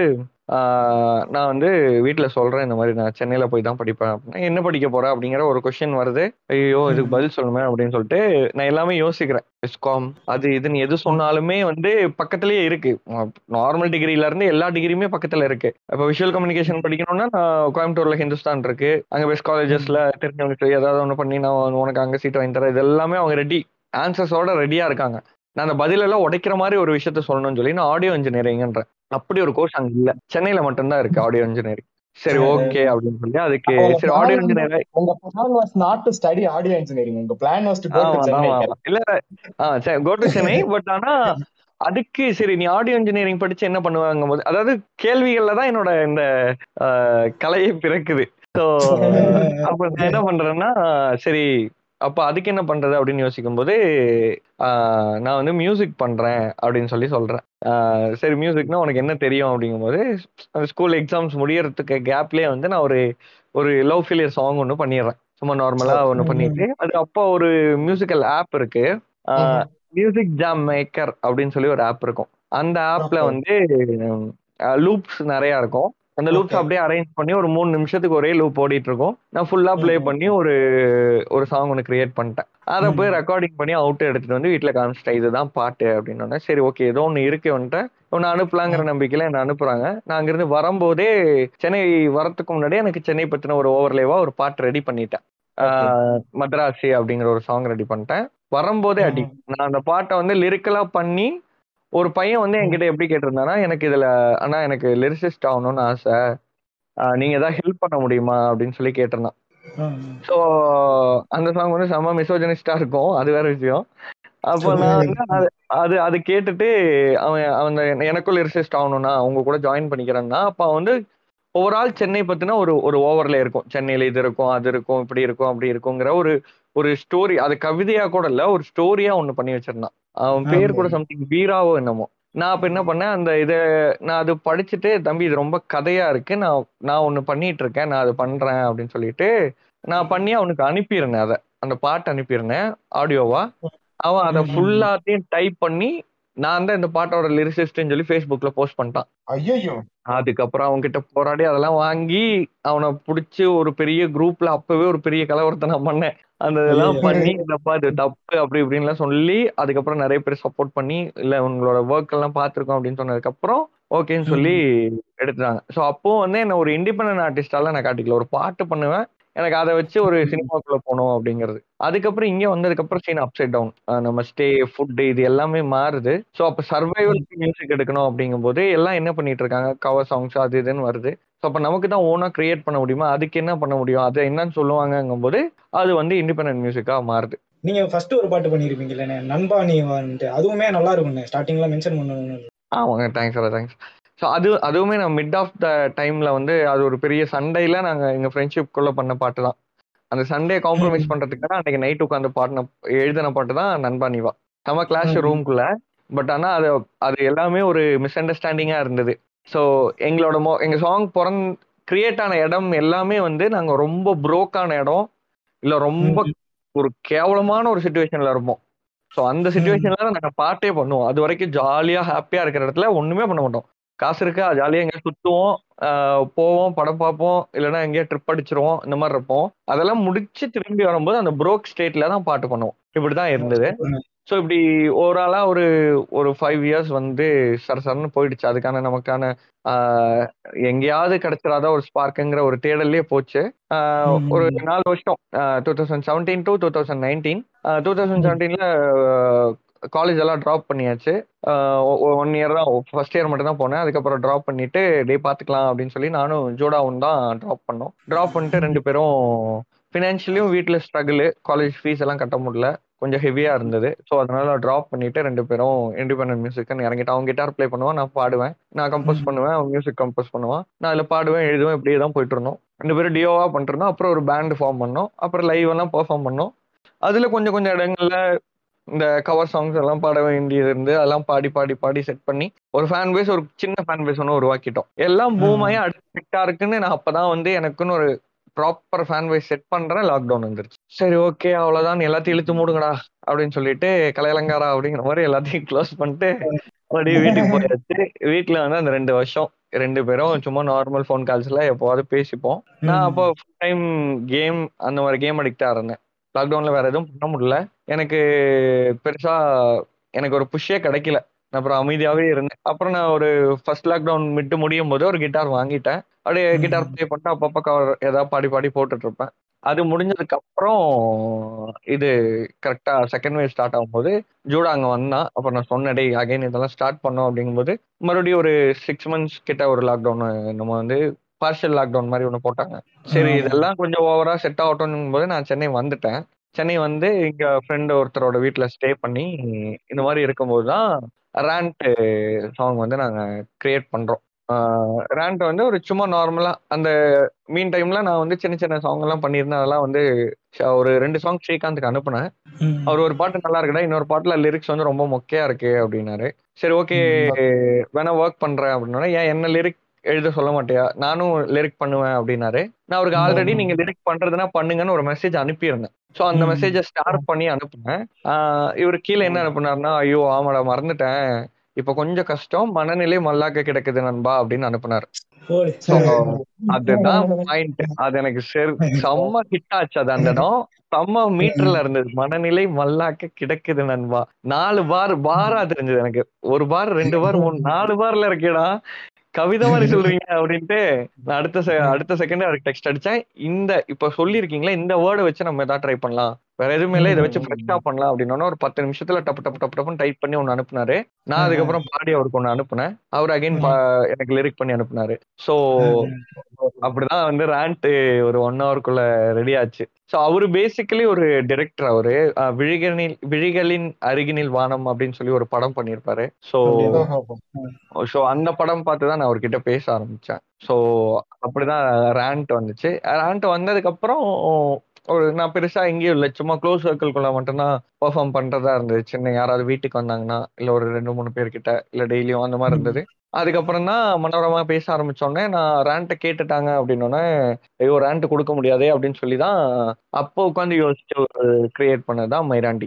ஆஹ் நான் வந்து வீட்ல சொல்றேன் இந்த மாதிரி நான் சென்னையில போய் தான் படிப்பேன் அப்படின்னா என்ன படிக்க போறேன் அப்படிங்கிற ஒரு கொஸ்டின் வருது ஐயோ இதுக்கு பதில் சொல்லணுமே அப்படின்னு சொல்லிட்டு நான் எல்லாமே யோசிக்கிறேன் விஸ்காம் அது இதுன்னு எது சொன்னாலுமே வந்து பக்கத்துலயே இருக்கு நார்மல் டிகிரில இருந்து எல்லா டிகிரியுமே பக்கத்துல இருக்கு இப்போ விஷுவல் கம்யூனிகேஷன் படிக்கணும்னா நான் கோயம்புத்தூர்ல ஹிந்துஸ்தான் இருக்கு அங்க பெஸ்ட் காலேஜஸ்ல தெரிஞ்சவங்களுக்கு ஏதாவது ஒன்று பண்ணி நான் உனக்கு அங்க சீட் வாங்கி தரேன் இது எல்லாமே அவங்க ரெடி ஆன்சர்ஸோட ரெடியா இருக்காங்க நான் அந்த பதிலெல்லாம் உடைக்கிற மாதிரி ஒரு விஷயத்த சொல்லணும்னு சொல்லி நான் ஆடியோ இன்ஜினியரிங்ன்றேன் அப்படி ஒரு கோர்ஸ் அங்க இல்ல சென்னையில மட்டும்தான் இருக்கு ஆடியோ இன்ஜினியரிங் சரி ஓகே அப்படின்னு சொல்லி அதுக்கு சரி ஆடியோ இன்ஜினியரிங் உங்க plan was not to study audio engineering உங்க plan was to go to Chennai இல்ல ஆ சரி கோ டு சென்னை பட் ஆனா அதுக்கு சரி நீ ஆடியோ இன்ஜினியரிங் படிச்சு என்ன பண்ணுவாங்க போது அதாவது கேள்விகள்ல தான் என்னோட இந்த கலையை பிறக்குது ஸோ அப்ப நான் என்ன பண்றேன்னா சரி அப்ப அதுக்கு என்ன பண்றது அப்படின்னு யோசிக்கும் போது நான் வந்து மியூசிக் பண்றேன் அப்படின்னு சொல்லி சொல்றேன் சரி மியூசிக்னா உனக்கு என்ன தெரியும் அப்படிங்கும்போது ஸ்கூல் எக்ஸாம்ஸ் முடியறதுக்கு கேப்லயே வந்து நான் ஒரு ஒரு லவ் ஃபீலியர் சாங் ஒன்று பண்ணிடுறேன் சும்மா நார்மலா ஒன்று பண்ணிட்டு அது அப்போ ஒரு மியூசிக்கல் ஆப் இருக்கு மியூசிக் ஜாம் மேக்கர் அப்படின்னு சொல்லி ஒரு ஆப் இருக்கும் அந்த ஆப்ல வந்து லூப்ஸ் நிறைய இருக்கும் அந்த லூப்ஸ் அப்படியே அரேஞ்ச் பண்ணி ஒரு மூணு நிமிஷத்துக்கு ஒரே லூப் ஓடிட்டு இருக்கும் நான் ஃபுல்லா ப்ளே பண்ணி ஒரு ஒரு சாங் ஒன்று கிரியேட் பண்ணிட்டேன் அதை போய் ரெக்கார்டிங் பண்ணி அவுட் எடுத்துட்டு வந்து வீட்டில் காமிச்சிட்டேன் இதுதான் பாட்டு அப்படின்னு சரி ஓகே ஏதோ ஒன்று இருக்கு வந்துட்டு ஒன்று அனுப்பலாங்கிற நம்பிக்கையில என்ன அனுப்புறாங்க நான் அங்கிருந்து வரும்போதே சென்னை வரத்துக்கு முன்னாடியே எனக்கு சென்னை பத்தின ஒரு ஓவர்லேவா ஒரு பாட்டு ரெடி பண்ணிட்டேன் மദ്രാசி அப்படிங்கிற ஒரு சாங் ரெடி பண்ணிட்டேன் வரும்போதே அடி நான் அந்த பாட்டை வந்து லிரிக்கலா பண்ணி ஒரு பையன் வந்து என்கிட்ட எப்படி கேட்டிருந்தானா எனக்கு இதுல ஆனா எனக்கு லிரிசிஸ்ட் ஆகணும்னு ஆசை நீங்க ஏதாவது ஹெல்ப் பண்ண முடியுமா அப்படின்னு சொல்லி கேட்டிருந்தான் ஸோ அந்த சாங் வந்து செம்ம மிசோஜனிஸ்டா இருக்கும் அது வேற விஷயம் அப்போ நான் வந்து அது அது அது கேட்டுட்டு அவன் அவன் எனக்கும் லிரிசிஸ்ட் ஆகணும்னா அவங்க கூட ஜாயின் பண்ணிக்கிறேன்னா அப்போ வந்து ஓவரால் சென்னை பத்தின ஒரு ஒரு ஓவர்ல இருக்கும் சென்னையில இது இருக்கும் அது இருக்கும் இப்படி இருக்கும் அப்படி இருக்குங்கிற ஒரு ஒரு ஸ்டோரி அது கவிதையா கூட இல்ல ஒரு ஸ்டோரியா ஒண்ணு பண்ணி வச்சிருந்தான் அவன் பேர் கூட சம்திங் வீராவோ என்னமோ நான் அப்ப என்ன பண்ணேன் அந்த இத நான் அது படிச்சுட்டு தம்பி இது ரொம்ப கதையா இருக்கு நான் நான் ஒண்ணு பண்ணிட்டு இருக்கேன் நான் அது பண்றேன் அப்படின்னு சொல்லிட்டு நான் பண்ணி அவனுக்கு அனுப்பியிருந்தேன் அதை அந்த பாட்டு அனுப்பியிருந்தேன் ஆடியோவா அவன் அதை ஃபுல்லாத்தையும் டைப் பண்ணி நான் தான் இந்த பாட்டோட லிரிசிஸ்ட்னு சொல்லி ஃபேஸ்புக்ல போஸ்ட் பண்ணிட்டான் ஐயோ அதுக்கப்புறம் அவங்க கிட்ட போராடி அதெல்லாம் வாங்கி அவனை புடிச்சு ஒரு பெரிய குரூப்ல அப்பவே ஒரு பெரிய கலவரத்தை நான் பண்ணேன் அந்த இதெல்லாம் பண்ணி இல்லப்பா இது தப்பு அப்படி இப்படின்லாம் சொல்லி அதுக்கப்புறம் நிறைய பேர் சப்போர்ட் பண்ணி இல்ல உங்களோட ஒர்க் எல்லாம் பாத்துருக்கோம் அப்படின்னு சொன்னதுக்கு அப்புறம் ஓகேன்னு சொல்லி எடுத்துட்டாங்க ஸோ அப்போ வந்து என்ன ஒரு இண்டிபெண்டன்ட் ஆர்டிஸ்டால நான் காட்டிக்கல ஒரு பாட்டு பண்ணுவேன் எனக்கு அதை வச்சு ஒரு சினிமாக்குள்ள போகணும் அப்படிங்கிறது அதுக்கப்புறம் இங்க வந்ததுக்கு அப்புறம் சீன் அப்சைட் டவுன் நம்ம ஸ்டே ஃபுட் இது எல்லாமே மாறுது ஸோ அப்ப சர்வைவல் மியூசிக் எடுக்கணும் அப்படிங்கும் போது எல்லாம் என்ன பண்ணிட்டு இருக்காங்க கவர் சாங்ஸ் அது இதுன்னு வருது ஸோ அப்போ நமக்கு தான் ஓனா கிரியேட் பண்ண முடியுமா அதுக்கு என்ன பண்ண முடியும் அதை என்னன்னு சொல்லுவாங்கங்கும் போது அது வந்து இண்டிபெண்டன்ட் மியூசிக்கா மாறுது நீங்க ஃபர்ஸ்ட் ஒரு பாட்டு பண்ணிருப்பீங்கல்ல நண்பா நீ வந்துட்டு அதுவுமே நல்லா இருக்கும் ஸ்டார்டிங்ல மென்ஷன் பண்ணணும் ஆமாங்க தேங்க்ஸ் தேங்க்ஸ் ஸோ அது அதுவுமே நான் மிட் ஆஃப் த டைம்ல வந்து அது ஒரு பெரிய சண்டையில நாங்க எங்க ஃப்ரெண்ட்ஷிப்குள்ள பண்ண பாட்டு தான் அந்த சண்டே காம்ப்ரமைஸ் பண்றதுக்காக அன்னைக்கு நைட் உட்காந்து பாடின எழுதின பாட்டு தான் நண்பா நீவா நம்ம கிளாஸ் ரூம்குள்ள பட் ஆனா அது அது எல்லாமே ஒரு மிஸ் அண்டர்ஸ்டாண்டிங்கா இருந்தது ஸோ எங்களோட மோ எங்க சாங் பிறந் கிரியேட் ஆன இடம் எல்லாமே வந்து நாங்க ரொம்ப புரோக்கான இடம் இல்ல ரொம்ப ஒரு கேவலமான ஒரு சுச்சுவேஷன்ல இருப்போம் ஸோ அந்த சுச்சுவேஷன்ல தான் நாங்கள் பாட்டே பண்ணுவோம் அது வரைக்கும் ஜாலியா ஹாப்பியா இருக்கிற இடத்துல ஒண்ணுமே பண்ண மாட்டோம் காசு இருக்கா ஜாலியா எங்கேயா சுத்துவோம் போவோம் படம் பார்ப்போம் இல்லைன்னா எங்கேயா ட்ரிப் அடிச்சிருவோம் இந்த மாதிரி இருப்போம் அதெல்லாம் முடிச்சு திரும்பி வரும்போது அந்த புரோக் ஸ்டேட்ல தான் பாட்டு பண்ணுவோம் இப்படிதான் இருந்தது ஸோ இப்படி ஓவராலா ஒரு ஒரு ஃபைவ் இயர்ஸ் வந்து சர சரன்னு போயிடுச்சு அதுக்கான நமக்கான எங்கேயாவது கிடைச்சிடாத ஒரு ஸ்பார்க்குங்கிற ஒரு தேடல்லே போச்சு ஒரு நாலு வருஷம் two thousand seventeen to two thousand nineteen two thousand செவன்டீன்ல காலேஜ் எல்லாம் ட்ராப் பண்ணியாச்சு ஒன் இயர் தான் ஃபர்ஸ்ட் இயர் மட்டும் தான் போனேன் அதுக்கப்புறம் ட்ராப் பண்ணிட்டு டே பார்த்துக்கலாம் அப்படின்னு சொல்லி நானும் ஜோடாவும் தான் ட்ராப் பண்ணோம் ட்ராப் பண்ணிட்டு ரெண்டு பேரும் ஃபினான்ஷியலியும் வீட்ல ஸ்ட்ரகிள் காலேஜ் ஃபீஸ் எல்லாம் கட்ட முடியல கொஞ்சம் ஹெவியா இருந்தது ஸோ அதனால ட்ராப் பண்ணிட்டு ரெண்டு பேரும் இண்டிபெண்டன்ட் மியூசிக்னு இறங்கிட்டு அவன் கிட்டார் ப்ளே பண்ணுவான் நான் பாடுவேன் நான் கம்போஸ் ம். பண்ணுவேன் அவன் மியூசிக் கம்போஸ் பண்ணுவான் நான் அதில் பாடுவேன் எழுதுவேன் இப்படியே தான் போயிட்டு இருந்தோம் ரெண்டு பேரும் டியோவா பண்ணிட்டு இருந்தோம் அப்புறம் ஒரு பேண்ட் ஃபார்ம் பண்ணோம் அப்புறம் லைவ் எல்லாம் பெர்ஃபார்ம் பண்ணோம் அதுல கொஞ்சம் கொஞ்சம் இடங்கள்ல இந்த கவர் சாங்ஸ் எல்லாம் பாட வேண்டியது இருந்து அதெல்லாம் பாடி பாடி பாடி செட் பண்ணி ஒரு ஃபேன் பேஸ் ஒரு சின்ன ஃபேன் பேஸ் ஒன்று உருவாக்கிட்டோம் எல்லாம் பூம் ஆகி அடுத்த இருக்குன்னு நான் அப்பதான் வந்து எனக்குன்னு ஒரு ப்ராப்பர் ஃபேன் பேஸ் செட் பண்றேன் லாக்டவுன் வந்துருச்சு சரி ஓகே அவ்வளவுதான் எல்லாத்தையும் இழுத்து மூடுங்கடா அப்படின்னு சொல்லிட்டு கலையலங்காரா அப்படிங்கிற மாதிரி எல்லாத்தையும் க்ளோஸ் பண்ணிட்டு அப்படியே வீட்டுக்கு போயாச்சு வீட்டுல வந்து அந்த ரெண்டு வருஷம் ரெண்டு பேரும் சும்மா நார்மல் ஃபோன் கால்ஸ்ல எப்போவாது பேசிப்போம் நான் அப்போ டைம் கேம் அந்த மாதிரி கேம் அடிக்டா இருந்தேன் லாக்டவுன்ல வேற எதுவும் பண்ண முடியல எனக்கு பெருசா எனக்கு ஒரு புஷ்ஷே கிடைக்கல நான் அப்புறம் அமைதியாவே இருந்தேன் அப்புறம் நான் ஒரு ஃபர்ஸ்ட் லாக்டவுன் விட்டு முடியும் போது ஒரு கிட்டார் வாங்கிட்டேன் அப்படியே ம். கிட்டார் ப்ளே பண்ணிட்டு அப்பப்போ கவர் ஏதாவது பாடி பாடி போட்டுட்டு இருப்பேன் அது முடிஞ்சதுக்கு அப்புறம் இது கரெக்டா செகண்ட் வேவ் ஸ்டார்ட் ஆகும்போது ஜூடா அங்க வந்தான் அப்புறம் நான் சொன்னேன் டேய் அகைன் இதெல்லாம் ஸ்டார்ட் பண்ணோம் அப்படிங்கும்போது மறுபடியும் ஒரு சிக்ஸ் மந்த்ஸ் கிட்ட ஒரு லாக்டவுன் நம்ம வந்து பார்ஷியல் லாக்டவுன் மாதிரி ஒன்று போட்டாங்க சரி ஆமா. இதெல்லாம் கொஞ்சம் ஓவரா செட் ஆகட்டும் போது நான் சென்னை வந்துட்டேன் சென்னை வந்து இங்க ஃப்ரெண்ட் ஒருத்தரோட வீட்ல ஸ்டே பண்ணி இந்த மாதிரி இருக்கும்போது தான் ரேண்ட் சாங் வந்து நாங்க கிரியேட் பண்றோம் ரேண்ட் வந்து ஒரு சும்மா நார்மலா அந்த மீன் டைம்ல நான் வந்து சின்ன சின்ன சாங் எல்லாம் பண்ணியிருந்தேன் அதெல்லாம் வந்து ஷ- ஒரு ரெண்டு சாங் ஸ்ரீகாந்துக்கு அனுப்புனேன் ம். அவர் ஒரு பாட்டு நல்லா இருக்குடா இன்னொரு பாட்டுல லிரிக்ஸ் வந்து ரொம்ப மொக்கையா இருக்கு அப்படின்னாரு சரி ஓகே வேணா ஒர்க் பண்றேன் அப்படின்னா ஏன் என்ன லிரிக் எழுத சொல்ல மாட்டியா நானும் லிரிக் பண்ணுவேன் அப்படின்னாரு நான் அவருக்கு ஆல்ரெடி நீங்க லிரிக் பண்றதுன்னா பண்ணுங்கன்னு ஒரு மெசேஜ் அனுப்பியிருந்தேன் ஸோ அந்த ம். மெசேஜை ஸ்டார் பண்ணி அனுப்புனேன் ஆஹ் இவர் கீழே என்ன அனுப்புனாருன்னா ஐயோ ஆமாடா மறந்துட்டேன் இப்ப கொஞ்சம் கஷ்டம் மனநிலை மல்லாக்க கிடக்குது நண்பா அப்படின்னு அனுப்புனாரு போடு. So, அதுதான் பாயிண்ட் அது எனக்கு சரி செம்ம ஹிட் ஆச்சு அது அந்த இடம் செம்ம மீட்டர்ல இருந்தது மனநிலை மல்லாக்க கிடக்குது நண்பா நாலு பார் பாரா தெரிஞ்சது எனக்கு ஒரு பார் ரெண்டு பார் மூணு நாலு பார்ல இருக்கேடா கவிதை மாதிரி சொல்றீங்க அப்படின்ட்டு நான் அடுத்த se- அடுத்த செகண்ட் அவருக்கு டெக்ஸ்ட் அடிச்சேன் இந்த இப்ப சொல்லியிருக்கீங்களா இந்த வேர்டை வச்சு நம்ம ஏதாவது ட்ரை பண்ணலாம் வேற எதுவுமே இல்லை இதை வச்சு ஃப்ரெஷ்ஷா பண்ணலாம் அப்படின்னா ஒரு பத்து நிமிஷத்துல டப்பு டப்பு டப்பு டப்புன்னு டைப் பண்ணி ஒன்னு அனுப்புனாரு நான் அதுக்கப்புறம் பாடி அவருக்கு ஒன்னு அனுப்புனேன் அவர் அகைன் எனக்கு லிரிக் பண்ணி அனுப்புனாரு சோ அப்படிதான் வந்து ரேண்ட் ஒரு ஒன் ஹவருக்குள்ள ரெடி ஆச்சு ஸோ அவரு பேசிக்கலி ஒரு டைரக்டர் அவரு அஹ் விழிகளின் விழிகளின் அருகினில் வானம் அப்படின்னு சொல்லி ஒரு படம் பண்ணியிருப்பாரு ஸோ ஸோ அந்த படம் பார்த்து தான் நான் அவர்கிட்ட பேச ஆரம்பிச்சேன் ஸோ அப்படிதான் ரேண்ட் வந்துச்சு ரேண்ட் வந்ததுக்கு அப்புறம் ஒரு நான் பெருசா எங்கேயும் இல்லை சும்மா க்ளோஸ் சர்க்கிள்குள்ள மட்டும்தான் பெர்ஃபார்ம் பண்றதா இருந்தது சின்ன யாராவது வீட்டுக்கு வந்தாங்கன்னா இல்ல ஒரு ரெண்டு மூணு பேர்கிட்ட இல்ல டெய்லியும் அந்த மாதிரி இருந்தது அதுக்கப்புறம் தான் மனோரமா பேச ஆரம்பிச்சோடனே நான் ரேண்ட்டை கேட்டுட்டாங்க அப்படின்னோடனே ஐயோ ரேண்ட் கொடுக்க முடியாதே அப்படின்னு சொல்லி தான் அப்போ உட்காந்து யோசிச்சு கிரியேட் பண்ணதுதான் மைராண்டி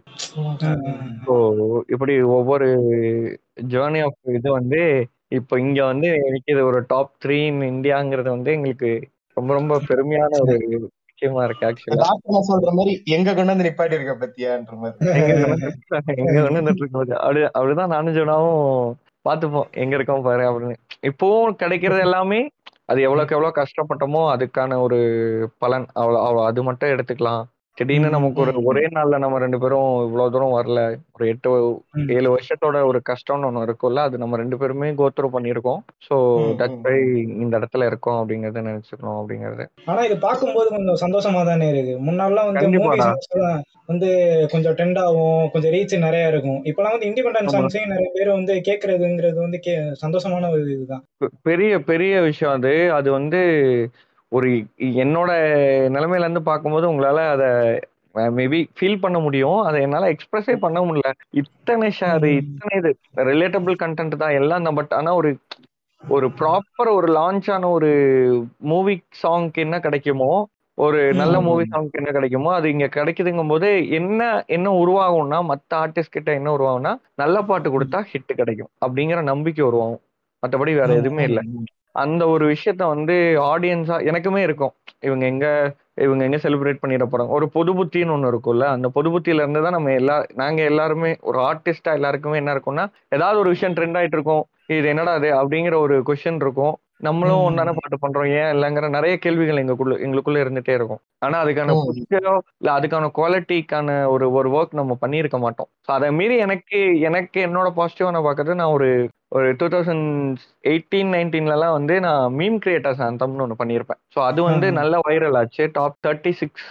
ஸோ இப்படி ஒவ்வொரு ஜேர்னி ஆஃப் இது வந்து இப்போ இங்க வந்து நிற்கிது ஒரு டாப் த்ரீ இன் இந்தியாங்கிறது வந்து எங்களுக்கு ரொம்ப ரொம்ப பெருமையான ஒரு விஷயமா இருக்கு ஆக்சுவலா டாக்டர் நான் சொல்ற மாதிரி எங்க கொண்டு வந்து நிப்பாட்டி இருக்க பத்தியான்ற மாதிரி எங்க கொண்டு வந்துட்டு இருக்கும்போது அப்படி அப்படிதான் நானும் ஜோனாவும் பார்த்துப்போம் எங்க இருக்கோம் பாரு அப்படின்னு இப்போவும் கிடைக்கிறது எல்லாமே அது எவ்வளவுக்கு எவ்வளவு கஷ்டப்பட்டோமோ அதுக்கான ஒரு பலன் அவ்வளவு அவ்வளவு அது மட்டும் எடுத்துக்கலாம் திடீர்னு நமக்கு ஒரு ஒரே நாள்ல நம்ம ரெண்டு பேரும் இவ்வளவு தூரம் வரல ஒரு எட்டு ஏழு வருஷத்தோட ஒரு கஷ்டம்னு ஒண்ணு இருக்கும்ல அது நம்ம ரெண்டு பேருமே கோத்ரூ பண்ணியிருக்கோம் சோ தட் பை இந்த இடத்துல இருக்கோம் அப்படிங்கறத நினைச்சுக்கணும் அப்படிங்கறது ஆனா இது பார்க்கும்போது கொஞ்சம் சந்தோஷமா தானே இருக்கு முன்னாடிலாம் வந்து மூவி கண்டிப்பாடா. சாங்ஸ் வந்து கொஞ்சம் ட்ரெண்ட் ஆகும் கொஞ்சம் ரீச் நிறைய இருக்கும் இப்பெல்லாம் வந்து இண்டிபெண்டன்ட் ஆமா. சாங்ஸையும் நிறைய பேர் வந்து கேட்கறதுங்கிறது வந்து கே சந்தோஷமான ஒரு இதுதான் பெ- பெரிய பெரிய விஷயம் அது அது வந்து ஒரு என்னோட நிலைமையில இருந்து பார்க்கும்போது உங்களால அதை மேபி ஃபீல் பண்ண முடியும் அதை என்னால எக்ஸ்பிரஸே பண்ண முடியல இத்தனை ஷேர் ம். இத்தனை இது ரிலேட்டபிள் கண்டென்ட் தான் எல்லாம் தான் பட் ஆனா ஒரு ஒரு ப்ராப்பர் ஒரு லான்ச் ஆன ஒரு மூவி சாங்க்கு என்ன கிடைக்குமோ ஒரு நல்ல ம். மூவி சாங்க்கு என்ன கிடைக்குமோ அது இங்க கிடைக்குதுங்கும் போது என்ன என்ன உருவாகும்னா மத்த ஆர்டிஸ்ட் கிட்ட என்ன உருவாகும்னா நல்ல பாட்டு கொடுத்தா ஹிட் கிடைக்கும் அப்படிங்கிற நம்பிக்கை உருவாகும் மத்தபடி வேற எதுவுமே இல்லை அந்த ஒரு விஷயத்த வந்து ஆடியன்ஸா எனக்குமே இருக்கும் இவங்க எங்க இவங்க எங்க செலிப்ரேட் பண்ணிட போறாங்க ஒரு பொது புத்தின்னு ஒண்ணு இருக்கும்ல அந்த பொது புத்தியில இருந்து தான் நம்ம எல்லா நாங்க எல்லாருமே ஒரு ஆர்டிஸ்டா எல்லாருக்குமே என்ன இருக்கும்னா ஏதாவது ஒரு விஷயம் ட்ரெண்ட் ஆயிட்டு இருக்கும் இது என்னடா அது அப்படிங்கிற ஒரு கொஸ்டின் இருக்கும் நம்மளும் ம். ஒன்றான பாட்டு பண்றோம் ஏன் இல்லைங்கிற நிறைய கேள்விகள் எங்களுக்குள்ள எங்களுக்குள்ள இருந்துட்டே இருக்கும் ஆனா அதுக்கான ம். புரிதலோ இல்ல அதுக்கான குவாலிட்டிக்கான ஒரு ஒரு ஒர்க் நம்ம பண்ணியிருக்க மாட்டோம் ஸோ அதை மீறி எனக்கு எனக்கு என்னோட பாசிட்டிவா நான் பார்க்கறது நான் ஒரு ஒரு டூ தௌசண்ட் எயிட்டீன் நைன்டீன்லலாம் வந்து நான் மீம் கிரியேட்டர்ஸ் அந்தம்னு ஒன்று பண்ணியிருப்பேன் ஸோ அது வந்து ம். நல்ல வைரல் ஆச்சு டாப் தேர்ட்டி சிக்ஸ்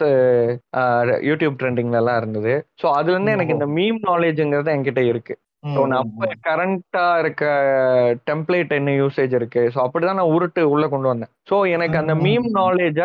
யூடியூப் ட்ரெண்டிங்லலாம் இருந்தது ஸோ அதுல இருந்து எனக்கு இந்த மீம் நாலேஜுங்கிறது என்கிட்ட இருக்கு ம், ஸோ ம், அப்ப ம். கரண்டா இருக்க டெம்ப்ளேட் என்ன யூசேஜ் இருக்கு ஸோ அப்படிதான் நான் உருட்டு உள்ள கொண்டு வந்தேன் ஸோ எனக்கு அந்த ம். மீம் நாலேஜை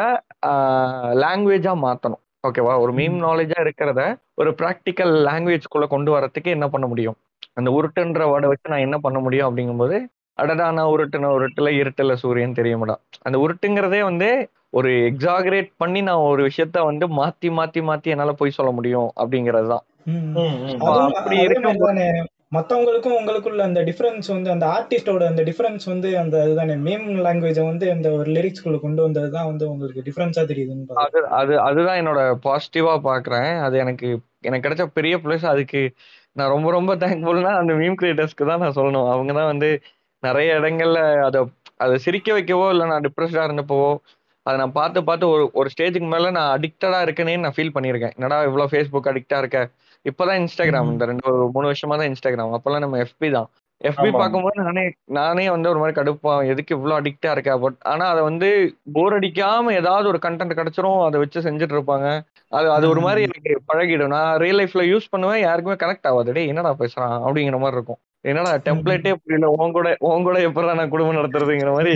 லாங்குவேஜா மாத்தணும் ஓகேவா ஒரு மீம் ம். நாலேஜா இருக்கிறத ஒரு ப்ராக்டிக்கல் லாங்குவேஜ்குள்ள கொண்டு வரதுக்கு என்ன பண்ண முடியும் அந்த உருட்டுன்ற வேர்டை வச்சு நான் என்ன பண்ண முடியும் அப்படிங்கும்போது அடடா நான் உருட்டுன உருட்டுல இருட்டுல சூரியன் தெரியுமாடா அந்த உருட்டுங்கிறதே வந்து ஒரு எக்ஸாகரேட் பண்ணி நான் ஒரு விஷயத்த வந்து மாத்தி மாத்தி மாத்தி என்னால போய் சொல்ல முடியும் அப்படிங்கிறது தான் ம். ம், ம். ஸோ அதுவும் அப்படி அதே மாதிரி இருக்கும்போது தானே மத்தவங்களுக்கும் உங்களுக்குள்ள அந்த டிஃபரன்ஸ் வந்து அந்த ஆர்டிஸ்டோட அந்த டிஃபரன்ஸ் வந்து அந்த இதுதானே மேம் லாங்குவேஜை வந்து அந்த ஒரு லிரிக்ஸ்குள்ள கொண்டு வந்தது தான் வந்து உங்களுக்கு டிஃபரன்ஸா தெரியுதுன்னு அது அது அதுதான் என்னோட பாசிட்டிவா பாக்குறேன் அது எனக்கு எனக்கு கிடைச்ச பெரிய ப்ளஸ் அதுக்கு நான் ரொம்ப ரொம்ப தேங்க்ஃபுல்னா அந்த மீம் கிரியேட்டர்ஸ்க்கு தான் நான் சொல்லணும் அவங்க தான் வந்து நிறைய இடங்கள்ல அதை அதை சிரிக்க வைக்கவோ இல்லை நான் டிப்ரெஸ்டா இருந்தப்போவோ அதை நான் பார்த்து பார்த்து ஒரு ஒரு ஸ்டேஜுக்கு மேல நான் அடிக்டடா இருக்கேனே நான் ஃபீல் பண்ணியிருக்கேன் என்னடா இவ்வளோ ஃபேஸ்புக் அடிக்டா இருக்க இப்போதான் இன்ஸ்டாகிராம் ம். இந்த ரெண்டு ஒரு மூணு வருஷமா தான் இன்ஸ்டாகிராம் அப்போல்லாம் நம்ம எஃபி தான் எஃபி ஆமா. பார்க்கும்போது நானே நானே வந்து ஒரு மாதிரி கடுப்பா எதுக்கு இவ்வளோ அடிக்டா இருக்கா பட் ஆனா அதை வந்து போர் அடிக்காம ஏதாவது ஒரு கண்டென்ட் கிடைச்சிரும் அதை வச்சு செஞ்சுட்டு இருப்பாங்க அது அது ஒரு மாதிரி ம். எனக்கு பழகிடும் நான் ரியல் லைஃப்ல யூஸ் பண்ணுவேன் யாருக்குமே கனெக்ட் ஆகாது டேய் என்னடா பேசுறான் அப்படிங்கிற மாதிரி இருக்கும் என்னடா டெம்ப்ளேட்டே புரியல உன் கூட உன் கூட எப்படா நான் குடும்பம் நடத்துறதுங்கிற மாதிரி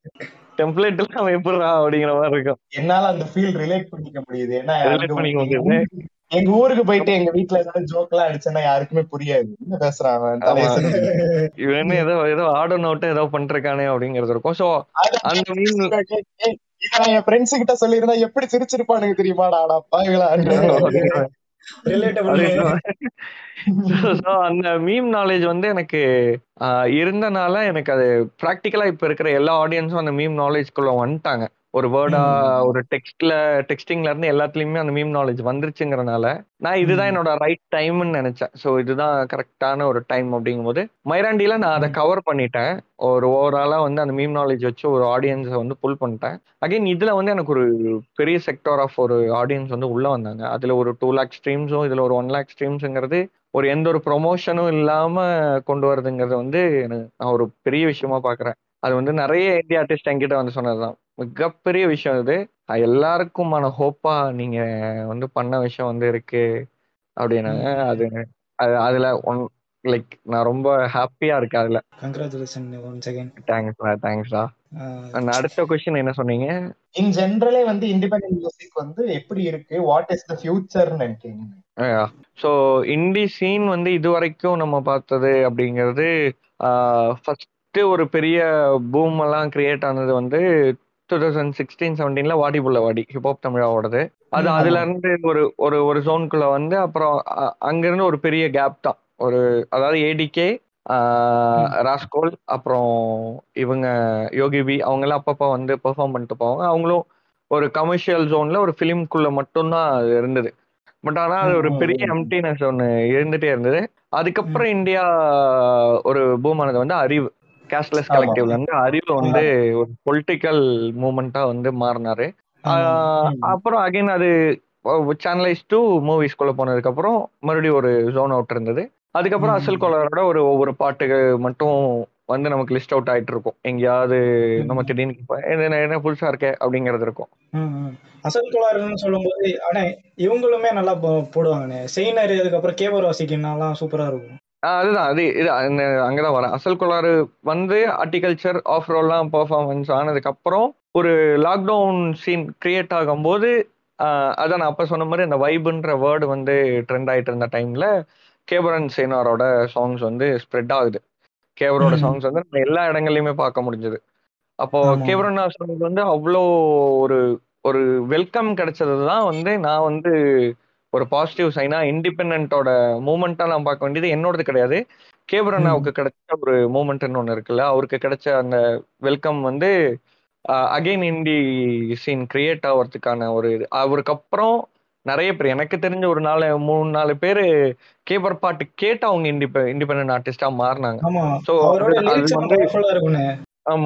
டெம்ப்ளேட் அவன் எப்படா அப்படிங்கிற மாதிரி இருக்கும் என்னால அந்த ஃபீல் ரிலேட் பண்ணிக்க முடியுது ஏன்னா ரிலேட் எங்க பண்ணிக்க எங்க முடியுது ஊருக்கு எங்க ஊருக்கு போயிட்டு எங்க வீட்டுல ஏதாவது ஜோக் எல்லாம் அடிச்சேன்னா யாருக்குமே புரியாது என்ன பேசுறான் அவன் தலைய ஆமா. சுத்தி இவன் என்ன ஏதோ ஏதோ ஆடோ நோட்டு ஏதோ பண்ணிருக்கானே அப்படிங்கிறது இருக்கும் ஸோ அந்த மீன் ஏய், ஏய், இத நான் என் ஃப்ரெண்ட்ஸ் கிட்ட சொல்லியிருந்தா எப்படி சிரிச்சிருப்பானுங்க தெரியுமாடா ஆனா பாவிகளா ரிலேட்டபிள் ஸோ அந்த மீம் நாலேஜ் வந்து எனக்கு ஆஹ், இருந்தனால எனக்கு அது ப்ராக்டிக்கலா இப்ப இருக்கிற எல்லா ஆடியன்ஸும் அந்த மீம் நாலேஜ்குள்ள வந்துட்டாங்க ஒரு வேர்டா ம். ஒரு டெக்ஸ்ட்ல டெக்ஸ்டிங்ல இருந்து எல்லாத்துலயுமே அந்த மீம் நாலேஜ் வந்துருச்சுங்கிறனால நான் இதுதான் ம். என்னோட ரைட் டைம்னு நினைச்சேன் ஸோ இதுதான் கரெக்டான ஒரு டைம் அப்படிங்கும்போது மைராண்டியில நான் அதை ம். கவர் பண்ணிட்டேன் ஒரு ஓவராலா வந்து அந்த மீம் நாலேஜ் வச்சு ஒரு ஆடியன்ஸை வந்து புல் பண்ணிட்டேன் அகைன் இதுல வந்து எனக்கு ஒரு பெரிய செக்டார் ஆஃப் ஒரு ஆடியன்ஸ் வந்து உள்ள வந்தாங்க அதுல ஒரு டூ லேக் ஸ்ட்ரீம்ஸும் இதுல ஒரு ஒன் லேக் ஸ்ட்ரீம்ஸுங்கிறது ஒரு எந்த ஒரு ப்ரொமோஷனும் இல்லாம கொண்டு வரதுங்கிறது வந்து எனக்கு நான் ஒரு பெரிய விஷயமா பாக்குறேன் அது வந்து நிறைய இந்திய ஆர்டிஸ்ட் என்கிட்ட வந்து சொன்னதுதான் மிகப்பெரிய விஷயம் இது அது எல்லாருக்குமான ஹோப்பா நீங்க வந்து பண்ண விஷயம் வந்து இருக்கு அப்படின்னாங்க ம். அது அது அதுல ஒன் லைக் நான் ரொம்ப ஹாப்பியா இருக்கேன் அதுல கங்க்ராச்சுலேஷன் ஒன்ஸ் அகைன் தேங்க்ஸ்டா தேங்க்ஸ்டா அண்ட் அடுத்த கொஸ்டின் என்ன சொன்னீங்க இன் ஜென்ரலே வந்து இண்டிபெண்டன்ட் மியூசிக் வந்து எப்படி இருக்கு வாட் இஸ் த ஃபியூச்சர்னு நினைக்கிறீங்க ஸோ இண்டி சீன் வந்து இது வரைக்கும் நம்ம பார்த்தது அப்படிங்கிறது ஃபர்ஸ்ட் ஒரு பெரிய பூம் எல்லாம் கிரியேட் ஆனது வந்து டூ தௌசண்ட் சிக்ஸ்டீன் செவன்டீன்ல வாடி புள்ள வாடி ஹிப்ஹாப் தமிழாவோடது அது ம். அதுல ஆமா. இருந்து ஒரு ஒரு ஒரு ஜோனுக்குள்ள வந்து அப்புறம் அ- அங்கிருந்து ஒரு பெரிய கேப் தான் ஒரு அதாவது ஏடிகே ம். ராஸ்கோல் அப்புறம் இவங்க யோகி பி அவங்க எல்லாம் அப்பப்போ வந்து பெர்ஃபார்ம் பண்ணிட்டு போவாங்க அவங்களும் ஒரு கமர்ஷியல் ஜோன்ல ஒரு ஃபிலிம்குள்ள மட்டும்தான் அது இருந்தது பட் ஆனா அது ம். ஒரு ம், பெரிய ம், ம். எம்டினஸ் ஒன்று இருந்துட்டே இருந்தது ம். அதுக்கப்புறம் இந்தியா ஒரு பூம் ஆனது வந்து அறிவு கேஷ்லெஸ் ஆமா. கலெக்டிவ்ல இருந்து அறிவு வந்து ஆமா. ஒரு பொலிட்டிக்கல் மூமெண்டா வந்து மாறினாரு ஆமா. ஆஹ் ம். அப்புறம் அகைன் அது சேனலைஸ் டு மூவிஸ்குள்ள போனதுக்கு அப்புறம் மறுபடியும் ஒரு ஜோன் அவுட் இருந்தது அதுக்கப்புறம் அசல் ம். கோலரோட ஒரு ஒவ்வொரு பாட்டுக்கு மட்டும் வந்து நமக்கு லிஸ்ட் அவுட் ஆயிட்டு இருக்கும் எங்கேயாவது நம்ம ம். திடீர்னு கேட்போம், என்ன என்ன புதுசா இருக்கே அப்படிங்கிறது இருக்கும் ம், ம். அசல் கோளாறுன்னு சொல்லும்போது ஆனா இவங்களுமே நல்லா போ- போடுவாங்கண்ணே செயினர் அதுக்கப்புறம் கேபர் வாசிக்கினாலாம் சூப்பரா இருக்கும் ஆஹ் அதுதான் அது இது அந்த அங்கதான் வரேன் அசல் கோளாறு வந்து ஆர்டிகல்ச்சர் ஆஃப் ரோல்லாம் பெர்ஃபார்மன்ஸ் ஆனதுக்கு அப்புறம் ஒரு லாக்டவுன் சீன் கிரியேட் ஆகும்போது ஆஹ் அதான் நான் அப்ப சொன்ன மாதிரி அந்த வைப்ன்ற வேர்டு வந்து ட்ரெண்ட் ஆயிட்டு இருந்த டைம்ல கேபரன் சேனாரோட சாங்ஸ் வந்து ஸ்ப்ரெட் ஆகுது கேபரோட ம். சாங்ஸ் வந்து நம்ம எல்லா இடங்கள்லயுமே பார்க்க முடிஞ்சது அப்போ ஆமா. கேபரன் சாங்ஸ் வந்து அவ்வளோ ஒரு ஒரு வெல்கம் கிடைச்சது தான் வந்து நான் வந்து ஒரு பாசிட்டிவ் சைனா இண்டிபெண்டோட மூமெண்டா நான் பார்க்க வேண்டியது என்னோடது கிடையாது கேபர் ம். அண்ணாவுக்கு கிடைச்ச ஒரு மூமெண்ட்னு ஒன்று இருக்குல்ல அவருக்கு கிடைச்ச அந்த வெல்கம் வந்து அகைன் இண்டி சீன் கிரியேட் ஆகிறதுக்கான ஒரு இது அவருக்கு அப்புறம் நிறைய பேர் எனக்கு தெரிஞ்ச ஒரு நாலு மூணு நாலு பேர் கேபர் பாட்டு கேட்டு அவங்க இண்டிபெ இண்டிபெண்ட் ஆர்டிஸ்டா மாறினாங்க ஆமா ஸோ அவரோட அது அது லிரிக்ஸ் வந்து பவர்ஃபுல்லா இருக்குண்ணே ஆமா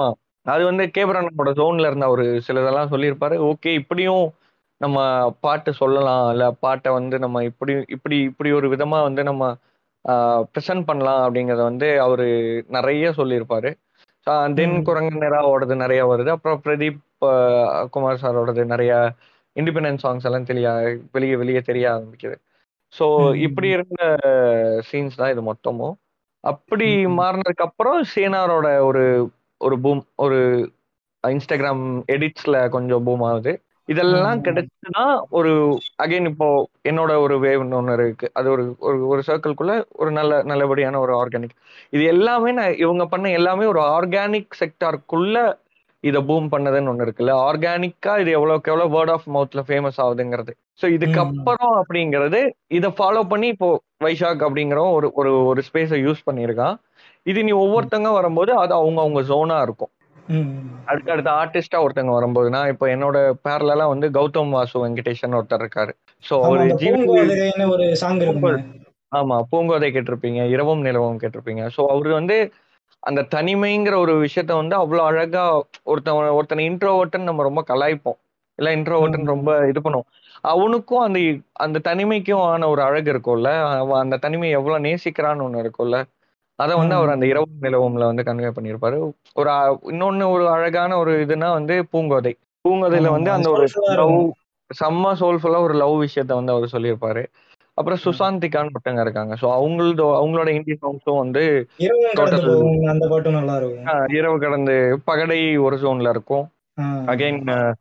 அது வந்து கேபரனோட ஜோன்ல இருந்த ஒரு சிலதெல்லாம் சொல்லியிருப்பாரு ஓகே இப்படியும் நம்ம பாட்டு சொல்லலாம் இல்ல பாட்டை வந்து நம்ம இப்படி இப்படி இப்படி ஒரு விதமா வந்து நம்ம ப்ரெசென்ட் பண்ணலாம் அப்படிங்கறத வந்து அவரு நிறைய சொல்லியிருப்பாரு தென் ம். குரங்கு நிறாவோடது நிறைய வருது அப்புறம் பிரதீப் ஆஹ் குமார் சாரோடது நிறைய இண்டிபெண்டன்ட் சாங்ஸ் எல்லாம் தெரிய வெளியே வெளியே தெரிய ஆரம்பிக்குது ஸோ ம். இப்படி இருந்த சீன்ஸ் தான் இது மொத்தமும் அப்படி ம். மாறினதுக்கு அப்புறம் சேனாரோட ஒரு ஒரு பூம் ஒரு இன்ஸ்டாகிராம் எடிட்ஸ்ல கொஞ்சம் பூம் ஆகுது இதெல்லாம் ம். கிடைச்சுதான் ஒரு அகைன் இப்போ என்னோட ஒரு வேவ்னு ஒன்று இருக்கு அது ஒரு ஒரு ஒரு சர்க்கிள்குள்ள ஒரு நல்ல நல்லபடியான ஒரு ஆர்கானிக் இது எல்லாமே நான் இவங்க பண்ண எல்லாமே ஒரு ஆர்கானிக் செக்டாருக்குள்ள இதை பூம் பண்ணதுன்னு ஒன்று இருக்குல்ல ஆர்கானிக்கா இது எவ்வளோக்கு எவ்வளோ வேர்ட் ஆஃப் மவுத்ல ஃபேமஸ் ஆகுதுங்கிறது ஸோ இதுக்கப்புறம் அப்படிங்கிறது இதை ஃபாலோ பண்ணி இப்போ வைஷாக் அப்படிங்கிறவன் ஒரு ஒரு ஒரு ஸ்பேஸை யூஸ் பண்ணியிருக்கான் இது நீ ஒவ்வொருத்தங்க வரும்போது அது அவங்க அவங்க ஜோனா இருக்கும் ம். அடுத்த அடுத்த ஆர்டிஸ்டா ஒருத்தங்க வரும்போதுனா இப்போ என்னோட பேரலாம் வந்து கௌதம் வாசு வெங்கடேஷன் ஒருத்தர் இருக்காரு ஸோ ஆமா அவரு அந்த ஜீவன் பூங்கோதைன்னு ஒரு சாங் இருக்குமே ஆமா பூங்கோதை கேட்டிருப்பீங்க இரவும் நிலவும் கேட்டிருப்பீங்க ஸோ அவரு வந்து அந்த தனிமைங்கிற ஒரு விஷயத்த வந்து அவ்வளோ அழகா ஒருத்தன் ஒருத்தனை இன்ட்ரோவர்ட்னு நம்ம ரொம்ப கலாய்ப்போம் இல்ல இன்ட்ரோவர்ட்னு ரொம்ப இது பண்ணுவோம் அவனுக்கும் அந்த அந்த தனிமைக்கும் ஆன ஒரு அழகு இருக்கும்ல அவன் அந்த தனிமையை எவ்வளவு நேசிக்கிறான்னு ஒண்ணு இருக்கும்ல அதை வந்து அவர் அந்த இரவு நிலவும்ல வந்து கன்வே பண்ணியிருப்பாரு ஒரு அ- இன்னொன்னு ஒரு அழகான ஒரு இதுனா வந்து பூங்கோதை பூங்கோதையில வந்து ஆமா, அந்த அது ஒரு soulful-ஆ லவ் இருக்கும். செம்ம சோல்ஃபுல்லா ஒரு லவ் விஷயத்த வந்து அவர் சொல்லியிருப்பாரு அப்புறம் சுசாந்திகான்னு ஒருத்தங்க இருக்காங்க ஸோ அவங்களது அவங்களோட இந்தி சாங்ஸும் வந்து இரவும் கடந்து total- போகும் அந்த பாட்டும் நல்லா இருக்கும் ஆஹ், இரவு கடந்து பகடை ஒரு ஜோன்ல இருக்கும் ஆ. அகைன்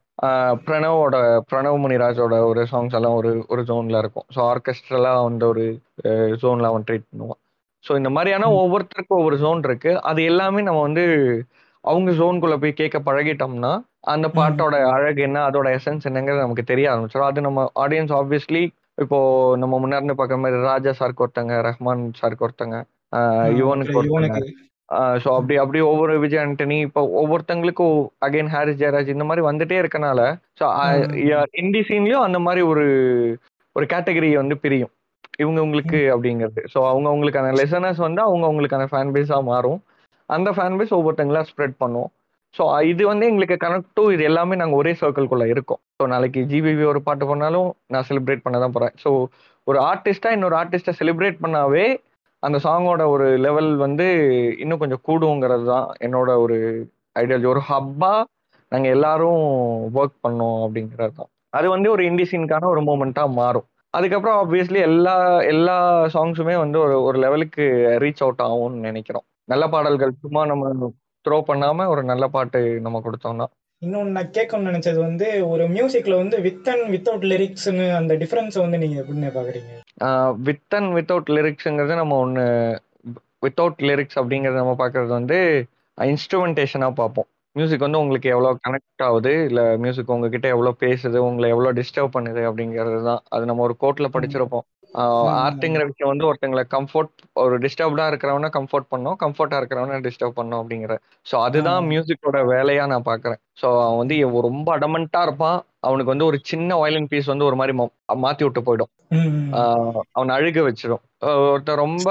பிரணவோட பிரணவ் முனிராஜோட ஒரு சாங்ஸ் எல்லாம் ஒரு ஒரு ஜோன்ல இருக்கும் ஸோ ஆர்கெஸ்ட்ரலா வந்து ஒரு ஜோன்ல அவன் ட்ரீட் பண்ணுவான் ஸோ இந்த மாதிரியான ம். ஒவ்வொருத்தருக்கும் ஒவ்வொரு ஜோன் இருக்கு அது எல்லாமே நம்ம வந்து அவங்க ஜோனுக்குள்ள போய் கேட்க பழகிட்டோம்னா அந்த பாட்டோட அழகு என்ன அதோட எசன்ஸ் என்னங்கிறது நமக்கு தெரிய ஆரம்பிச்சிடும் அது நம்ம ஆடியன்ஸ் ஆப்வியஸ்லி இப்போ நம்ம முன்னாடி பார்க்குற மாதிரி ராஜா சாருக்கு ஒருத்தங்க ரஹ்மான் சாருக்கு ஒருத்தங்க ஆஹ் ஆ, யுவனுக்கு ஒருத்தங்க யுவனுக்கு ஸோ அப்படி அப்படி ஒவ்வொரு விஜய் ஆண்டனி இப்போ ஒவ்வொருத்தங்களுக்கும் அகைன் ஹாரிஸ் ஜெயராஜ் இந்த மாதிரி வந்துட்டே இருக்கனால ஸோ இந்தி சீன்லயும் அந்த மாதிரி ஒரு ஒரு கேட்டகரி வந்து பிரியும் இவங்க உங்களுக்கு அப்படிங்கிறது ஸோ அவங்க அவங்களுக்கான லெசனர்ஸ் வந்து அவங்க அவங்களுக்கான ஃபேன் பேஸா மாறும் அந்த ஃபேன் பேஸ் ஒவ்வொருத்தங்களா ஸ்ப்ரெட் பண்ணும் ஸோ இது வந்து எங்களுக்கு கனெக்ட் டு இது எல்லாமே நாங்கள் ஒரே சர்க்கிள்குள்ள இருக்கோம் ஸோ நாளைக்கு ஜிபிபி ஒரு பாட்டு பண்ணாலும் நான் செலிப்ரேட் பண்ண தான் போறேன் ஸோ ஒரு ஆர்டிஸ்டா இன்னொரு ஆர்டிஸ்டை செலிப்ரேட் பண்ணாவே அந்த சாங்கோட ஒரு லெவல் வந்து இன்னும் கொஞ்சம் கூடுங்கிறது தான் என்னோட ஒரு ஐடியாலஜி ஒரு ஹப்பா நாங்க எல்லாரும் ஒர்க் பண்ணோம் அப்படிங்கிறது தான் அது வந்து ஒரு இண்டி சீனுக்கான ஒரு மூமெண்ட்டா மாறும் அதுக்கப்புறம் ஆப்வியஸ்லி எல்லா எல்லா சாங்ஸுமே வந்து ஒரு ஒரு லெவலுக்கு ரீச் அவுட் ஆகும்னு நினைக்கிறோம் நல்ல பாடல்கள் சும்மா நம்ம த்ரோ பண்ணாம ஒரு நல்ல பாட்டு நம்ம கொடுத்தோம்னா இன்னொன்னு நான் கேட்கணும்னு நினைச்சது வந்து ஒரு மியூசிக்ல வந்து வித் அண்ட் வித்தவுட் லிரிக்ஸ்னு அந்த டிஃபரன்ஸ் வந்து நீங்க எப்படின்னு பாக்குறீங்க வித் அண்ட் வித்தவுட் லிரிக்ஸுங்கிறது நம்ம ஒன்று வித்தவுட் லிரிக்ஸ் அப்படிங்கிறது நம்ம பார்க்கறது வந்து இன்ஸ்ட்ருமெண்டேஷனாக பார்ப்போம் மியூசிக் வந்து உங்களுக்கு எவ்வளோ கனெக்ட் ஆகுது இல்லை மியூசிக் உங்ககிட்ட எவ்வளோ பேசுது உங்களை எவ்வளோ டிஸ்டர்ப் பண்ணுது அப்படிங்கிறது தான் அது நம்ம ஒரு கோர்ட்டில் படிச்சிருப்போம் ஆர்ட்டுங்கிற விஷயம் வந்து ஒருத்தங்களை கம்ஃபர்ட் ஒரு டிஸ்டர்ப்டா இருக்கிறவன கம்ஃபர்ட் பண்ணும் கம்ஃபர்ட்டா இருக்கிறவன டிஸ்டர்ப் பண்ணும் அப்படிங்கிற ஸோ அதுதான் மியூசிக்கோட வேலையா நான் பாக்குறேன் ஸோ அவன் வந்து எவ்வ- ரொம்ப அடமெண்டா இருப்பான் அவனுக்கு வந்து ஒரு சின்ன வயலின் பீஸ் வந்து ஒரு மாதிரி மா- மாத்தி விட்டு போயிடும் ஆஹ் அவனை அழுக வச்சிடும் ஆஹ் ஒருத்தன் ரொம்ப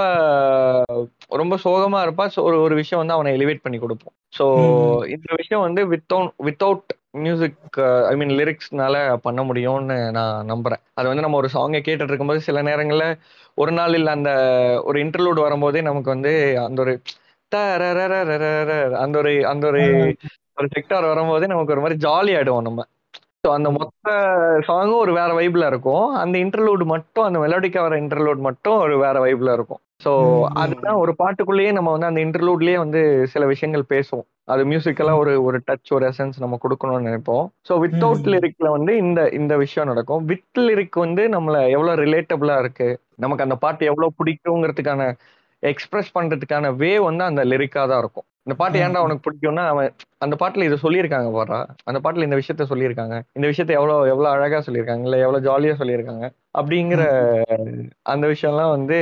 ரொம்ப சோகமா இருப்பா so ஒரு ஒரு விஷயம் வந்து அவனை எலிவேட் பண்ணி கொடுப்போம் ஸோ இந்த விஷயம் வந்து without without music I mean லிரிக்ஸ்னால பண்ண முடியும்னு நான் நம்புறேன் அது வந்து நம்ம ஒரு சாங்கை கேட்டுட்டு இருக்கும்போது சில நேரங்கள்ல ஒரு நாள் இல்ல அந்த ஒரு இன்டர்லூட் வரும்போதே நமக்கு வந்து அந்த ஒரு தரரரரரரர அந்த ஒரு அந்த ஒரு ஒரு செக்டார் வரும்போதே நமக்கு ஒரு மாதிரி ஜாலி ஆயிடுவோம் நம்ம ஸோ அந்த மொத்த சாங்கும் ஒரு வேற வைப்ல இருக்கும் அந்த இன்டர்லூட் மட்டும் அந்த மெலோடிக்கா வர இன்டர்லூட் மட்டும் ஒரு வேற வைப்ல இருக்கும் ஸோ அதுதான் ஒரு பாட்டுக்குள்ளேயே நம்ம வந்து அந்த இன்டர்லூட்லயே வந்து சில விஷயங்கள் பேசுவோம் அது மியூசிக்கெல்லாம் ஒரு ஒரு டச் ஒரு எசன்ஸ் நம்ம கொடுக்கணும்னு நினைப்போம் ஸோ வித்தவுட் லிரிக்ல வந்து இந்த இந்த விஷயம் நடக்கும் வித் லிரிக் வந்து நம்மள எவ்வளவு ரிலேட்டபிளா இருக்கு நமக்கு அந்த பாட்டு எவ்வளவு பிடிக்குங்கிறதுக்கான எக்ஸ்பிரஸ் பண்றதுக்கான வே வந்து அந்த லிரிக்கா தான் இருக்கும் இந்த பாட்டு ஏன்டா உனக்கு பிடிக்கும்னா அவன் அந்த பாட்டுல இதை சொல்லியிருக்காங்க பாரா அந்த பாட்டுல இந்த விஷயத்த சொல்லியிருக்காங்க இந்த விஷயத்த எவ்வளவு எவ்வளவு அழகா சொல்லியிருக்காங்க இல்ல எவ்வளவு ஜாலியா சொல்லியிருக்காங்க அப்படிங்கிற அந்த விஷயம்லாம் வந்து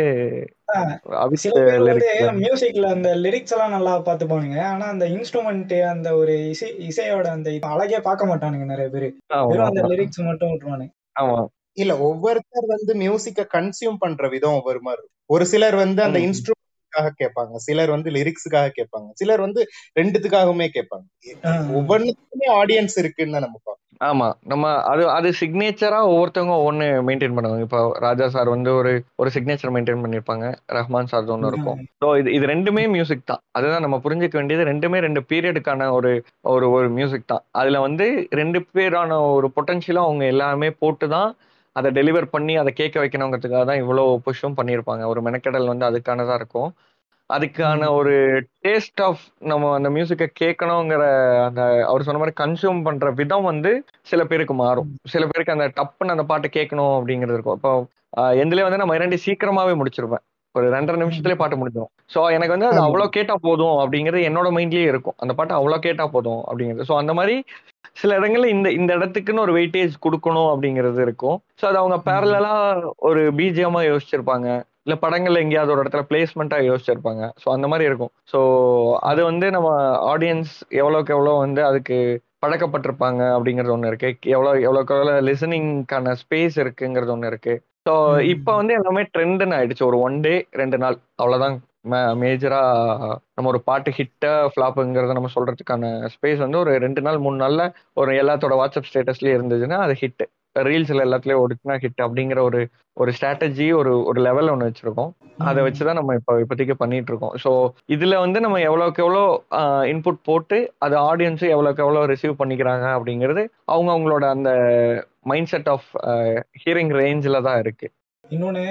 சில பேர் வந்து மியூசிக்ல அந்த லிரிக்ஸ் எல்லாம் நல்லா பாத்துப்பானுங்க ஆனா அந்த இன்ஸ்ட்ருமெண்ட் அந்த ஒரு இசை இசையோட அந்த அழகே பார்க்க மாட்டானுங்க நிறைய பேரு வெறும் அந்த லிரிக்ஸ் மட்டும் விட்டுருவானுங்க ஆமா இல்ல ஒவ்வொருத்தர் வந்து மியூசிக்க கன்சியூம் பண்ற விதம் ஒவ்வொரு மாதிரி இருக்கும். ஒரு சிலர் வந்து அந்த இன்ஸ்ட்ருமெண்ட் மெலடிக்காக கேட்பாங்க சிலர் வந்து லிரிக்ஸுக்காக கேட்பாங்க சிலர் வந்து ரெண்டுத்துக்காகவுமே கேட்பாங்க ஆஹ் ஒவ்வொன்றுக்குமே ஆடியன்ஸ் இருக்குன்னு தான் நம்ம பார்க்கணும் ஆமா நம்ம அது அது சிக்னேச்சரா ஒவ்வொருத்தவங்க ஒவ்வொன்னு மெயின்டைன் பண்ணுவாங்க இப்போ ராஜா சார் வந்து ஒரு ஒரு சிக்னேச்சர் மெயின்டைன் பண்ணிருப்பாங்க ரஹ்மான் சார் ஒன்று இருக்கும் ஸோ இது இது ரெண்டுமே மியூசிக் தான் அதுதான் நம்ம புரிஞ்சுக்க வேண்டியது ரெண்டுமே ரெண்டு பீரியடுக்கான ஒரு ஒரு ஒரு மியூசிக் தான் அதுல வந்து ரெண்டு பேரான ஒரு பொட்டன்ஷியலும் அவங்க எல்லாமே போட்டு தான் அதை டெலிவர் பண்ணி அதை கேட்க வைக்கணுங்கிறதுக்காக தான் இவ்வளோ புஷ்ஷும் பண்ணியிருப்பாங்க ஒரு மெனக்கெடல் வந்து அதுக்கானதா இருக்கும் அதுக்கான ஒரு டேஸ்ட் ஆஃப் நம்ம அந்த மியூசிக்கை கேட்கணுங்கிற அந்த அவர் சொன்ன மாதிரி கன்சியூம் பண்ற விதம் வந்து சில பேருக்கு மாறும் சில பேருக்கு அந்த டப்புன்னு அந்த பாட்டு கேட்கணும் அப்படிங்கிறது இருக்கும் இப்போ ஆஹ் எதுலயே வந்து நம்ம இரண்டு சீக்கிரமாவே முடிச்சிருப்பேன் ஒரு ரெண்டரை நிமிஷத்துலயே பாட்டு முடிஞ்சிடும் ஸோ எனக்கு வந்து அது ஆமா. அவ்வளோ கேட்டா போதும் அப்படிங்கிறது என்னோட மைண்ட்லயே இருக்கும் அந்த பாட்டு அவ்வளோ கேட்டா போதும் அப்படிங்கிறது ஸோ அந்த மாதிரி சில இடங்கள்ல இந்த இந்த இடத்துக்குன்னு ஒரு வெயிட்டேஜ் கொடுக்கணும் அப்படிங்கிறது இருக்கும் ஸோ அது அவங்க பேரலா ஒரு பிஜிஎமா யோசிச்சிருப்பாங்க இல்ல படங்கள்ல எங்கேயாவது ஒரு இடத்துல பிளேஸ்மெண்ட்டா யோசிச்சிருப்பாங்க ஸோ அந்த மாதிரி இருக்கும் ஸோ அது வந்து நம்ம ஆடியன்ஸ் எவ்வளோக்கு எவ்வளோ வந்து அதுக்கு பழக்கப்பட்டிருப்பாங்க அப்படிங்கிறது ஒன்று இருக்கு எவ்வளோ எவ்வளோக்கு எவ்வளோ லிசனிங்கான ஸ்பேஸ் இருக்குங்கிறது ஒன்று இருக்கு ஸோ ம். இப்போ வந்து எல்லாமே ட்ரெண்டுன்னு ஆயிடுச்சு ஒரு ஒன் டே ரெண்டு நாள் அவ்வளோதான் மேஜரா நம்ம ஒரு பாட்டு ஹிட்டா ஃபிளாப்புங்கிறத நம்ம சொல்றதுக்கான ஸ்பேஸ் வந்து ஒரு ரெண்டு நாள் மூணு நாள்ல ஒரு எல்லாத்தோட வாட்ஸ்அப் ஸ்டேட்டஸ்லயே இருந்ததுன்னா அது ஹிட் ரீல்ஸ்ல எல்லாத்துலயும் ஓடிச்சுன்னா ஹிட் அப்படிங்கிற ஒரு ஒரு ஸ்ட்ராட்டஜி ஒரு ஒரு லெவல் ஒன்று வச்சிருக்கோம் அதை வச்சுதான் நம்ம இப்போ இப்போதைக்கு பண்ணிட்டு இருக்கோம் ஸோ இதுல வந்து நம்ம எவ்வளோக்கு எவ்வளோ இன்புட் போட்டு அது ஆடியன்ஸ் எவ்வளோக்கு எவ்வளோ ரிசீவ் பண்ணிக்கிறாங்க அப்படிங்கிறது அவங்க அவங்களோட அந்த மைண்ட் செட் ஆஃப் ஹியரிங் ரேஞ்சில் தான் இருக்கு இன்னொன்று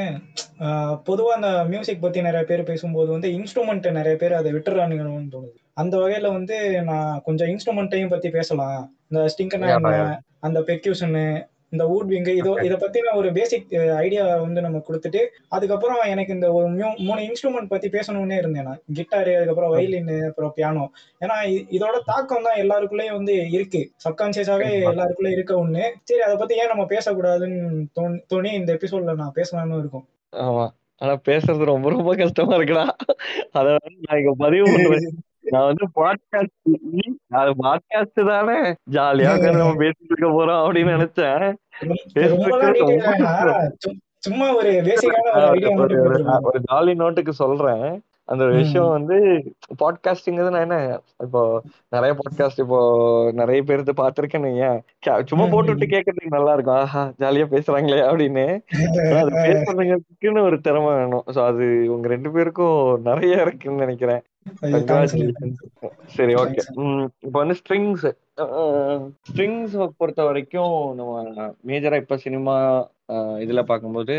பொதுவாக அந்த மியூசிக் பற்றி நிறைய பேர் பேசும்போது வந்து இன்ஸ்ட்ருமெண்ட் நிறைய பேர் அதை விட்டுறானுங்கன்னு தோணுது அந்த வகையில் வந்து நான் கொஞ்சம் இன்ஸ்ட்ருமெண்ட்டையும் பற்றி பேசலாம் இந்த ஸ்டிங்கனா Yeah, என்ன yeah. அந்த பெர்க்யூஷனு இந்த வூட் விங்கு இதோ Okay. இதை பற்றின ஒரு பேசிக் ஐடியா வந்து நம்ம கொடுத்துட்டு அதுக்கப்புறம் எனக்கு இந்த ஒரு மியூ மூணு இன்ஸ்ட்ருமெண்ட் பற்றி பேசணும்னே இருந்தேன் நான் கிட்டாரு அதுக்கப்புறம் வயலின் அப்புறம் பியானோ ஏன்னா இ- இதோட தாக்கம் தான் எல்லாருக்குள்ளேயும் வந்து இருக்கு சப்கான்சியஸாவே கண்டிப்பா. எல்லாருக்குள்ளே இருக்க ஒண்ணு சரி அதை பத்தி ஏன் நம்ம பேசக்கூடாதுன்னு தோணி தோணி இந்த எபிசோட்ல நான் பேசலாம்னு இருக்கும் ஆமா ஆனா பேசுறது ரொம்ப ரொம்ப கஷ்டமா இருக்குடா அத வந்து நான் இங்க பதிவு பண்றேன் நான் வந்து பாட்காஸ்ட் அது பாட்காஸ்ட் தானே ஜாலியா உட்கார்ந்து நம்ம பேசிட்டு இருக்க போறோம் அப்படின்னு நினைச்சேன் ரொம்பலாம் பேசுறதுக்கு டீட்டெயில் ரொம்ப வேணாம் கஷ்டம் சு- சும்மா ஒரு பேசிக்கான ஒரு ஐடியா ஒரு மட்டும் ஒரு கொடுத்துருக்கோம் ஒரு ஜாலி நோட்டுக்கு சொல்றேன் அந்த ஒரு ம் விஷயம் வந்து பாட்காஸ்டிங்கிறது நான் என்ன இப்போ நிறைய பாட்காஸ்ட் இப்போ நிறைய பேருக்கு பார்த்திருக்கேன் ஏன் சும்மா ம், போட்டு ம், விட்டு கேட்கறதுக்கு நல்லா இருக்கும் ஆஹா ஜாலியா பேசுறாங்களே அப்படின்னு ஆனா அது பேசுறதுக்குன்னு ஒரு திறமை வேணும் சோ அது உங்க ரெண்டு பேருக்கும் நிறைய இருக்குன்னு நினைக்கிறேன் தேங்க்ஸ் கங்க்ராச்சுலேஷன்ஸ் சரி ஓகே தேங்க்ஸ் இப்போ வந்து ஸ்ட்ரிங்ஸ் ஸ்ட்ரிங்ஸ் பொறுத்த வரைக்கும் நம்ம மேஜரா இப்ப சினிமா இதுல பார்க்கும்போது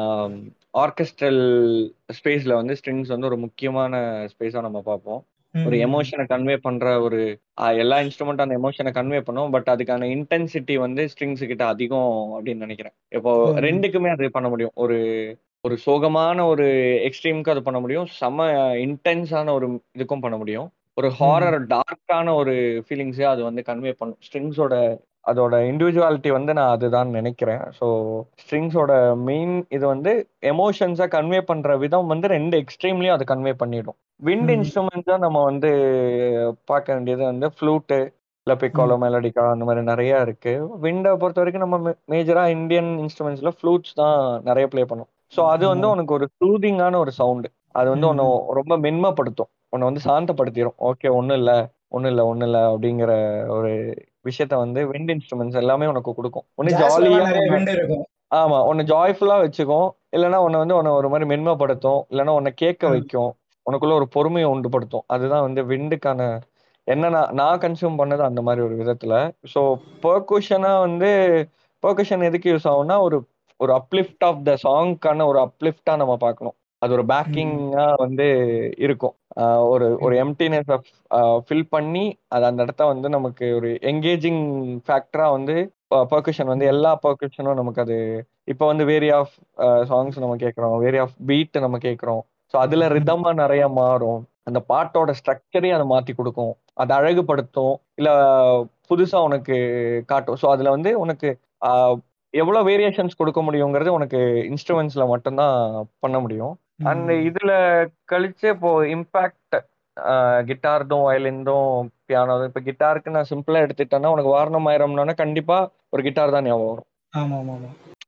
ஆர்கெஸ்ட்ரல் ஸ்பேஸ்ல வந்து ஸ்ட்ரிங்ஸ் வந்து ஒரு முக்கியமான ஸ்பேஸா நம்ம பார்ப்போம் ஒரு எமோஷனை கன்வே பண்ற ஒரு ஆஹ், எல்லா இன்ஸ்ட்ருமெண்ட் அந்த எமோஷனை கன்வே பண்ணும் பட் அதுக்கான இன்டென்சிட்டி வந்து ஸ்ட்ரிங்ஸ் கிட்ட அதிகம் அப்படின்னு நினைக்கிறேன் இப்போ ம். ரெண்டுக்குமே அது பண்ண முடியும் ஒரு ஒரு சோகமான ஒரு எக்ஸ்ட்ரீமுக்கு அது பண்ண முடியும் செம இன்டென்ஸான ஒரு இதுக்கும் பண்ண முடியும் ஒரு ஹாரர் டார்க்கான ஒரு ஃபீலிங்ஸே அது வந்து கன்வே பண்ணும் ஸ்ட்ரிங்ஸோட அதோட இண்டிவிஜுவாலிட்டி வந்து நான் அதுதான் நினைக்கிறேன் ஸோ ஸ்ட்ரிங்ஸோட மெயின் இது வந்து எமோஷன்ஸை கன்வே பண்ற விதம் வந்து ரெண்டு எக்ஸ்ட்ரீம்லயும் அது கன்வே பண்ணிடும் விண்ட் ம். இன்ஸ்ட்ருமெண்ட்ஸா நம்ம வந்து பார்க்க வேண்டியது வந்து ஃப்ளூட்டு இல்லை பிக்காலோ மெலடிக்கா அந்த மாதிரி நிறைய இருக்கு விண்டை பொறுத்த வரைக்கும் நம்ம மேஜரா இந்தியன் இன்ஸ்ட்ருமெண்ட்ஸ்ல ஃப்ளூட்ஸ் தான் நிறைய ப்ளே பண்ணும் ஸோ அது வந்து ஆமா. உனக்கு ஒரு சூதிங்கான ஒரு சவுண்டு அது வந்து ம், உன்னை ம். ரொம்ப மென்மைப்படுத்தும் உன்னை வந்து சாந்தப்படுத்திடும் ஓகே ஒன்றும் இல்லை ஒன்றும் இல்லை ஒன்றும் இல்லை அப்படிங்கிற ஒரு விஷயத்த வந்து விண்ட் இன்ஸ்ட்ருமெண்ட்ஸ் எல்லாமே உனக்கு கொடுக்கும் ஒன்று ஜாஸ்ல ஜாலியா நிறைய விண்டு இருக்கும் ஆமா உன்னை ஜாய்ஃபுல்லா வச்சுக்கும் இல்லைன்னா உன்னை வந்து உன்னை ஒரு மாதிரி மென்மைப்படுத்தும் இல்லைன்னா உன்னை கேட்க ம். வைக்கும் உனக்குள்ள ஒரு பொறுமையை உண்டுபடுத்தும் அதுதான் வந்து விண்டுக்கான என்ன நான் நான் கன்சியூம் பண்ணது அந்த மாதிரி ஒரு விதத்துல ஸோ பர்குஷனா வந்து பர்குஷன் எதுக்கு யூஸ் ஆகும்னா ஒரு ஒரு அப்லிஃப்ட் ஆஃப் த சாங்க்கான ஒரு அப்லிஃப்டா நம்ம பார்க்கணும் அது ஒரு ம். பேக்கிங்கா வந்து இருக்கும் ஆஹ் ஒரு ஒரு ம். எம்டினஸ் ஃபில் பண்ணி அது அந்த இடத்த வந்து நமக்கு ஒரு என்கேஜிங் ஃபேக்டரா வந்து பர்குஷன் வந்து ம். எல்லா பர்குஷனும் நமக்கு அது இப்போ வந்து வேரி ஆஃப் சாங்ஸ் நம்ம கேட்குறோம் வேரி ஆஃப் பீட் நம்ம கேட்குறோம் ஸோ அதுல ம். ரிதமா நிறைய மாறும் அந்த பாட்டோட ஸ்ட்ரக்சரையும் அதை மாத்தி கொடுக்கும் அதை அழகுபடுத்தும் இல்ல புதுசா உனக்கு காட்டும் ஸோ அதுல வந்து உனக்கு ஆஹ், எவ்வளவு வேரியேஷன்ஸ் கொடுக்க முடியுங்கிறது உனக்கு இன்ஸ்ட்ருமெண்ட்ஸ்ல மட்டும்தான் பண்ண முடியும் அண்ட் ம். இதுல கழிச்சு இப்போ இம்பாக்ட் கிட்டார்தும் வயலின்தும் பியானோ இப்போ கிட்டாருக்கு நான் சிம்பிளா எடுத்துட்டேன்னா உனக்கு வாரணம் ஆயிரம்னா கண்டிப்பா ஒரு கிட்டார் தான் ஞாபகம் வரும் ஆமா ஆமா ஆமா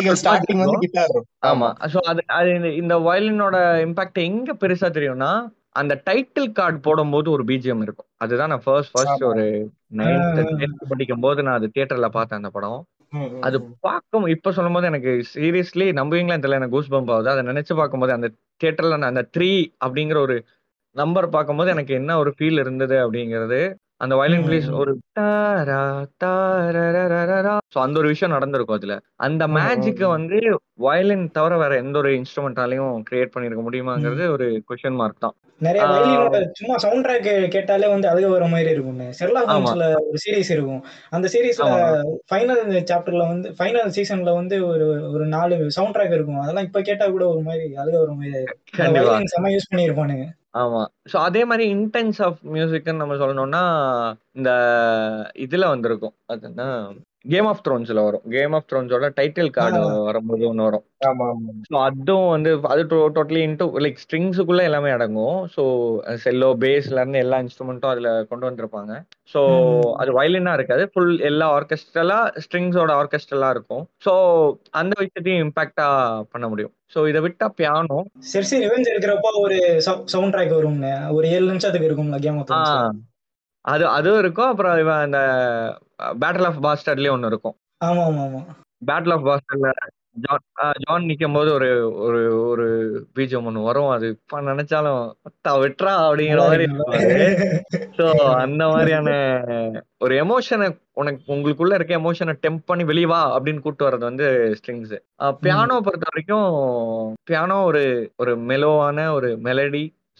பாட்டுகள் ஸ்டார்டிங் வந்து கிட்டார் ஆமா சோ அது அது இந்த- இந்த வயலினோட இம்பாக்ட் எங்க பெருசா தெரியும்னா அந்த டைட்டில் கார்டு போடும்போது ஒரு பிஜிஎம் இருக்கும் அதுதான் நான் ஃபர்ஸ்ட் ஃபர்ஸ்ட் ஆமா. ஒரு நைன்த் ஆ, ஆ. டென்த் படிக்கும் போது நான் அது தியேட்டர்ல பார்த்தேன் அந்த படம் அது பார்க்கும் இப்ப சொல்லும் போது எனக்கு சீரியஸ்லி நம்புவீங்களா தெரியல எனக்கு கூஸ் பம்ப் ஆகுது அதை நினைச்சு பார்க்கும்போது அந்த தியேட்டர்ல நான் அந்த த்ரீ அப்படிங்கிற ஒரு நம்பர் பார்க்கும்போது எனக்கு என்ன ஒரு ஃபீல் இருந்தது அப்படிங்கிறது அந்த வயலின் ம், பிளேஸ் ம். ஒரு தாரா தாரரரரரா. So அந்த ஒரு விஷயம் நடந்திருக்கும் அதுல அந்த ம், மேஜிக்க ம். வந்து வயலின் தவிர வேற எந்த ஒரு இன்ஸ்ட்ருமெண்டாலையும் கிரியேட் பண்ணிருக்க முடியுமாங்கிறது ஒரு கொஸ்டின் மார்க் தான் நிறைய ஆஹ் வயலினோட சும்மா சவுண்ட் ட்ராக் கேட்டாலே வந்து அழுக வர மாதிரி இருக்கும்னு செர்லா ஆமா ஹோம்ஸ்ல ஒரு சீரிஸ் இருக்கும் அந்த சீரிஸ்ல ஆமா ஃபைனல் சாப்டர்ல வந்து ஃபைனல் சீசன்ல வந்து ஒரு ஒரு நாலு சவுண்ட் ட்ராக் இருக்கும் அதெல்லாம் இப்ப கேட்டா கூட ஒரு மாதிரி அழுக வர மாதிரி ஆயிரும் அந்த கண்டிப்பா வயலின் செம்ம யூஸ் பண்ணியிருப்பானுங்க ஆமா சோ அதே மாதிரி இன்டென்ஸ் ஆஃப் மியூசிக்னு நம்ம சொல்லணும்னா இந்த இதுல வந்திருக்கும் அது என்ன கேம் ஆஃப் த்ரோன்ஸ்ல வரும் கேம் ஆஃப் த்ரோன்ஸோட டைட்டில் கார்டு ஆஹ் வரும்போது ஒன்று வரும் ஆமா ஆமா ஸோ அதுவும் வந்து அது டோட்டலி இன்டூ லைக் ஸ்ட்ரிங்ஸுக்குள்ள எல்லாமே அடங்கும் ஸோ செல்லோ பேஸ்ல இருந்து எல்லா இன்ஸ்ட்ருமெண்ட்டும் அதுல கொண்டு வந்திருப்பாங்க ஸோ ம், அது வயலினா இருக்காது ஃபுல் எல்லா ஆர்கெஸ்ட்ரலா ஸ்ட்ரிங்ஸோட ஆர்கெஸ்ட்ரலா இருக்கும் ஸோ அந்த விஷயத்தையும் இம்பாக்டா பண்ண முடியும் ஸோ இதை விட்டா பியானோ செர்சி ரிவெஞ்ச் இருக்கிறப்போ ஒரு சவுண்ட் ட்ராக் வரும்னு ஒரு ஏழு நிமிஷத்துக்கு இருக்கும்ல கேம் ஆஃப் ஆ த்ரோன்ஸ்ல அது அதுவும் இருக்கும் அப்புறம் இவன் அந்த பேட்டில் ஆஃப் பாஸ்டர்லயும் ஒன்று இருக்கும் ஆமா ஆமா ஆமா பேட்டில் ஆஃப் பாஸ்டர்ல ஜான் ஆ, ஜான் நிக்கும் போது ஒரு ஒரு ஒரு பீஜம் ஒன்று வரும் அது இப்ப நினைச்சாலும் "அத்தா, விட்றா அப்படிங்கிற நல்லா மாதிரி இருக்கும்ல இருக்கும் அது ஸோ அந்த மாதிரியான ஒரு எமோஷனை உனக்கு உங்களுக்குள்ள இருக்க எமோஷனை டெம்ப் பண்ணி வெளிய வா அப்படின்னு கூட்டு வர்றது வந்து ஸ்ட்ரிங்ஸ் ம், பியானோ பொறுத்த வரைக்கும் பியானோ ஒரு ஒரு மெலோவான ஒரு மெலடி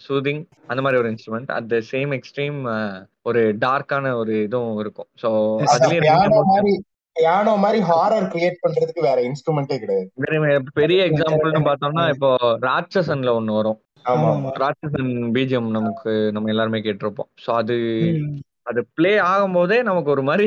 சூதிங் அந்த மாதிரி ஒரு instrument at the same extreme ஒரு டார்க்கான ஒரு இதுவும் இருக்கும் ஸோ Yes. அதுலயே பியானோ ரெண்டு மாதிரி பியானோ மாதிரி ஹாரர் கிரியேட் பண்றதுக்கு வேற இன்ஸ்ட்ருமெண்டே கிடையாது very பெரிய எக்ஸாம்பிள்னு பார்த்தோம்னா இப்போ ராட்சசன்ல ஒண்ணு வரும் ஆமா ஆமா. ராட்சசன் பிஜிஎம் நமக்கு நம்ம எல்லாருமே கேட்டிருப்போம் ஸோ அது ம். அது ப்ளே ஆகும்போதே நமக்கு ஒரு மாதிரி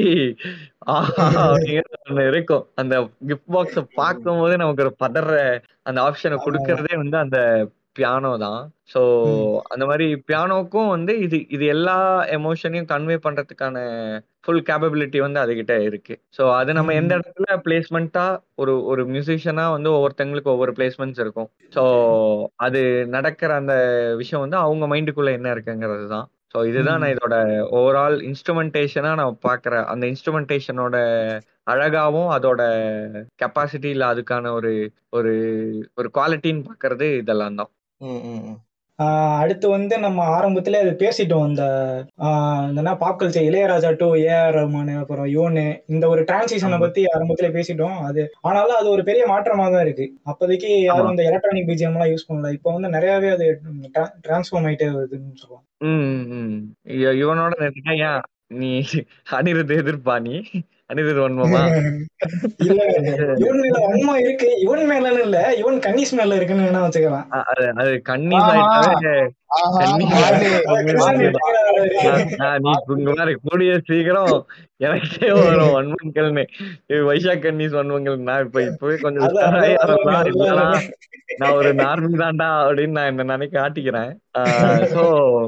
ஆஹா அப்படிங்கிற ஒண்ணு இருக்கும் அந்த கிஃப்ட் பாக்ஸ பார்க்கும் போதே நமக்கு ஒரு பதற அந்த ஆப்ஷனை கொடுக்கறதே வந்து அந்த பியானோ தான் ஸோ ம். அந்த மாதிரி பியானோக்கும் வந்து இது இது எல்லா எமோஷனையும் கன்வே பண்றதுக்கான ஃபுல் கேப்பபிலிட்டி வந்து அதுகிட்ட இருக்கு ஸோ அது நம்ம எந்த ம். இடத்துல பிளேஸ்மெண்ட்டா ஒரு ஒரு மியூசிஷியனா வந்து ஒவ்வொருத்தங்களுக்கு ஒவ்வொரு பிளேஸ்மெண்ட்ஸ் இருக்கும் ஸோ அது நடக்கிற அந்த விஷயம் வந்து அவங்க மைண்டுக்குள்ள என்ன இருக்குங்கிறது தான் ஸோ இதுதான் நான் ம். இதோட ஓவரால் இன்ஸ்ட்ருமெண்டேஷனா நான் பார்க்குற அந்த இன்ஸ்ட்ருமெண்டேஷனோட அழகாவும் அதோட கெப்பாசிட்டி இல்ல அதுக்கான ஒரு ஒரு ஒரு குவாலிட்டின்னு பார்க்கறது இதெல்லாம் தான் ம், ம், ம். ஆஹ் அடுத்து வந்து நம்ம ஆரம்பத்திலே அது பேசிட்டோம் இந்த ஆஹ் இந்த என்ன pop culture Ilaiyaraaja to A R Rahman அப்புறம் யோனு இந்த ஒரு டிரான்சிஷனை ஆமா. பத்தி ஆரம்பத்திலே பேசிட்டோம் அது ஆனாலும் அது ஒரு பெரிய மாற்றமா தான் இருக்கு அப்போதைக்கு ஆமா யாரும் இந்த எலக்ட்ரானிக் பிஜிஎம் எல்லாம் யூஸ் பண்ணல இப்போ வந்து நிறையவே அது டிரான்ஸ்ஃபார்ம் ஆயிட்டே வருதுன்னு சொல்லுவாங்க ம் ம், ம் இ- இவனோட நிறுத்திட்டா ஏன் நீ அனிருத் எதிர்ப்பா நீ அனிருத் வன்மமா இல்ல இவன் மேல உண்மை இருக்கு இவன் மேலன்னு இல்ல இவன் கன்னிஸ் மேல இருக்குன்னு வேணா வச்சுக்கலாம் அ- அது அது கன்னிஸ் ஆஹா ஆயிட்டாவே ஆஹா கன்னி மார்லி அது கிருஷ்ணன் மார்லி எடுத்துக்கிறாரு இருக்கு நான் நீ இங்க பாரு கூடிய சீக்கிரம் எனக்கே வரும் வன்மங்கள்னு இது வைஷாக் கன்னிஸ் வன்மங்கள் நான் இப்ப இப்பவே கொஞ்சம் அது உஷாராயி அது அது அதெல்லாம் அது இப்பெல்லாம் நான் ஒரு நார்மல் தான்டா அப்படின்னு நான் என்ன நினைக்க காட்டிக்கிறேன் ஸோ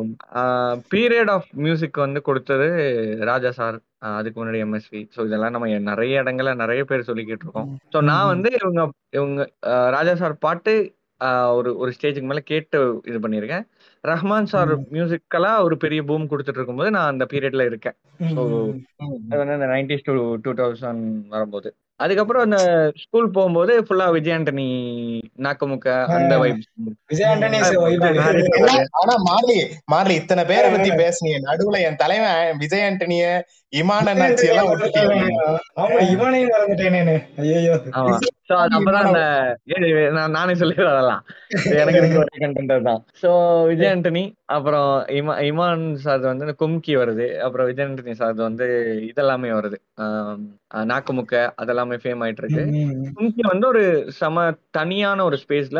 பீரியட் ஆஃப் மியூசிக் வந்து கொடுத்தது ராஜா சார் அதுக்கு முன்னாடி எம்எஸ்வி ஸோ இதெல்லாம் நம்ம நிறைய இடங்கள்ல நிறைய பேர் சொல்லிக்கிட்டு இருக்கோம் ஸோ நான் வந்து இவங்க இவங்க ஆஹ் ராஜா சார் பாட்டு ஆஹ் ஒரு ஒரு ஸ்டேஜுக்கு மேல கேட்டு இது பண்ணியிருக்கேன் ரஹ்மான் சார் மியூசிக்கெல்லாம் ஒரு பெரிய பூம் கொடுத்துட்டு இருக்கும்போது நான் அந்த பீரியட்ல இருக்கேன் ஸோ அது வந்து அந்த நைன்டிஸ் டு டூ தௌசண்ட் வரும்போது அதுக்கப்புறம் அந்த ஸ்கூல் போகும்போது ஃபுல்லா விஜய் ஆண்டனி நாக்கமுக்க அந்த வைப் விஜய் ஆண்டனிஸ் வைப் ஆனா ஆனா மார்லி மார்லி இத்தனை பேரை பத்தி பேசுனீங்க நடுவுல என் தலைவன் விஜய் ஆண்டனிய இமான நாச்சி எல்லாம் விட்டுட்டீங்க ஆமா இவனையும் மறந்துட்டேனே ஐயோ ஆமா சோ அது அப்பதான் அந்த ஏய், நான் நானே சொல்லிடுறேன் அதெல்லாம் இது எனக்கு இருக்க ஒரே கண்டென்ட் தான் சோ விஜய் ஆண்டனி அப்புறம் இமா இமான் சார் வந்து இந்த கும்கி வருது அப்புறம் விஜய் ஆண்டனி சார் வந்து இதெல்லாமே வருது ஆம், அஹ் நாக்குமுக்க அதெல்லாமே ஃபேம் ஆயிட்டு இருக்கு கும்கி வந்து ஒரு சம தனியான ஒரு ஸ்பேஸ்ல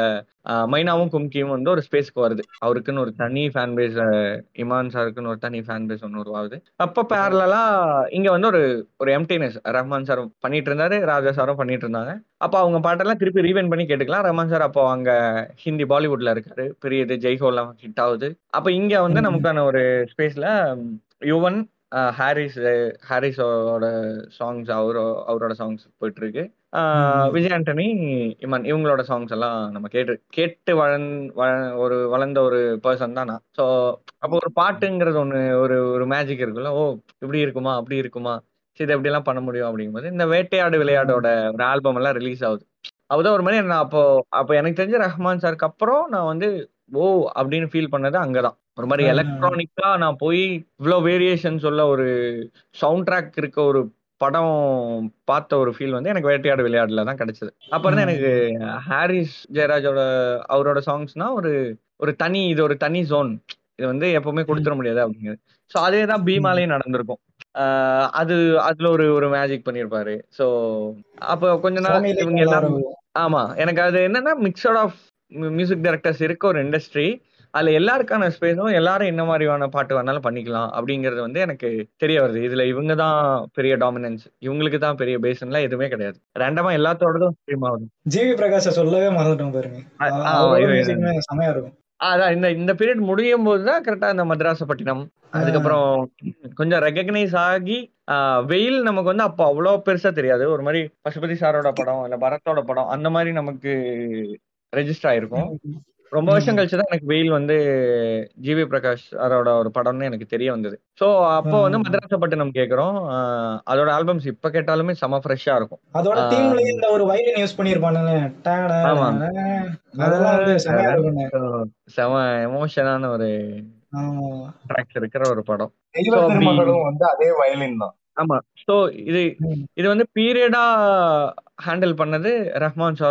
மைனாவும் கும்கியும் வந்து ஒரு ஸ்பேஸ்க்கு வருது அவருக்குன்னு ஒரு தனி ஃபேன் பேஸ் இமான் சாருக்குன்னு ஒரு தனி ஃபேன் பேஸ் ஒன்று உருவாகுது அப்ப பேரலா இங்க வந்து ஒரு ஒரு எம்டினஸ் ரஹ்மான் சார் பண்ணிட்டு இருந்தாரு ராஜா சாரும் பண்ணிட்டு இருந்தாங்க அப்ப அவங்க பாட்டெல்லாம் திருப்பி ரீவெண்ட் பண்ணி கேட்டுக்கலாம் ரஹ்மான் சார் அப்போ அங்க ஹிந்தி பாலிவுட்ல இருக்காரு பெரிய இது ஜெய்ஹோலாம் ஹிட் ஆகுது அப்ப இங்க வந்து ம். நமக்கான ஒரு ஸ்பேஸ்ல யுவன் அஹ், ஹாரிஸ் ஹாரிஸோட சாங்ஸ் அவரோ அவரோட சாங்ஸ் போயிட்டு இருக்கு ஆஹ் ம். விஜய் ஆண்டனி இமான் இவங்களோட சாங்ஸ் எல்லாம் நம்ம கேட்டு கேட்டு வளர்ந் வள- ஒரு வளர்ந்த ஒரு பர்சன் தான் நான் ஸோ அப்போ ஒரு பாட்டுங்கிறது ஒன்று ஒரு ஒரு மேஜிக் இருக்குல்ல ஓ இப்படி இருக்குமா அப்படி இருக்குமா சரி இது எப்படியெல்லாம் பண்ண முடியும் அப்படிங்கும்போது இந்த வேட்டையாடு விளையாடோட ஒரு ஆல்பம் எல்லாம் ரிலீஸ் ஆகுது அப்போதான் ஒரு மாதிரி நான் அப்போ அப்போ எனக்கு தெரிஞ்ச ரஹ்மான் சாருக்கு அப்புறம் நான் வந்து ஓ அப்படின்னு ஃபீல் பண்ணது அங்கதான் ஒரு மாதிரி ஆ. எலக்ட்ரானிக்கா நான் போய் இவ்வளோ வேரியேஷன் சொல்ல ஒரு சவுண்ட் ட்ராக் இருக்க ஒரு படம் பார்த்த ஒரு ஃபீல் வந்து எனக்கு வேட்டையாடு விளையாடுல தான் கிடைச்சது அப்ப இருந்து எனக்கு ஹாரிஸ் ஜெயராஜோட அவரோட சாங்ஸ்னா ஒரு ஒரு தனி இது ஒரு தனி ஜோன் இது வந்து எப்பவுமே கொடுத்துட முடியாது அப்படிங்கிறது ஸோ அதே தான் பீமாலையும் நடந்திருக்கும் ஆஹ் அது அதுல ஒரு ஒரு மேஜிக் பண்ணியிருப்பாரு ஸோ அப்போ கொஞ்ச நாள் இவங்க எல்லாரும் ஆமா எனக்கு அது என்னன்னா மிக்சட் ஆஃப் மியூசிக் டைரக்டர்ஸ் இருக்க ஒரு இண்டஸ்ட்ரி அதுல எல்லாருக்கான ஸ்பேஸும் எல்லாரும் என்ன மாதிரியான பாட்டு வேணாலும் பண்ணிக்கலாம் அப்படிங்கிறது வந்து எனக்கு தெரிய வருது இதுல இவங்க தான் பெரிய டாமினன்ஸ் இவங்களுக்கு தான் பெரிய பேஸ்லாம் எதுவுமே கிடையாது ரேண்டமா எல்லாத்தோடதும் ஸ்ட்ரீம் ஆகுது ஜிவி பிரகாஷ சொல்லவே மறந்துட்டோம் பாருங்க ஆ, ஆ, அவரோட இது- music மே செமையா இருக்கும் அதான் இந்த இந்த பீரியட் முடியும் போது தான் கரெக்டா இந்த மദ്രാസப்பட்டினம் அதுக்கப்புறம் கொஞ்சம் ரெகக்னைஸ் ஆகி ஆஹ், வெயில் நமக்கு வந்து அப்போ அவ்வளோ பெருசா தெரியாது ஒரு மாதிரி பசுபதி சாரோட படம் இல்ல பரத்தோட படம் அந்த மாதிரி நமக்கு ரெஜிஸ்டர் ஆயிருக்கும் ரொம்ப வருஷம் கழிச்சு தான் எனக்கு வெயில் வந்து ஜிவி பிரகாஷ் சாரோட ஒரு படம்னு எனக்கு தெரிய வந்தது ஸோ அப்போ வந்து மദ്രാസப்பட்டினம் கேட்குறோம் அதோட ஆல்பம்ஸ் இப்போ கேட்டாலுமே செம ஃப்ரெஷ்ஷாக இருக்கும் அதோட ஆ. தீம்லயே இந்த ஒரு வயலின் யூஸ் பண்ணிருப்பானுங்க டாடா, ஆமா. அதெல்லாம் வந்து செமையா இருக்குங்க So, செம எமோஷனான ஒரு ஆமா ட்ராக்ஸ் இருக்கிற ஒரு படம் தெய்வ So, அப்படி- திருமகளும் வந்து அதே வயலின் தான் ஆமா ஸோ இது ம். இது வந்து பீரியடா ஹேண்டில் பண்ணது ரஹ்மான் சாரும்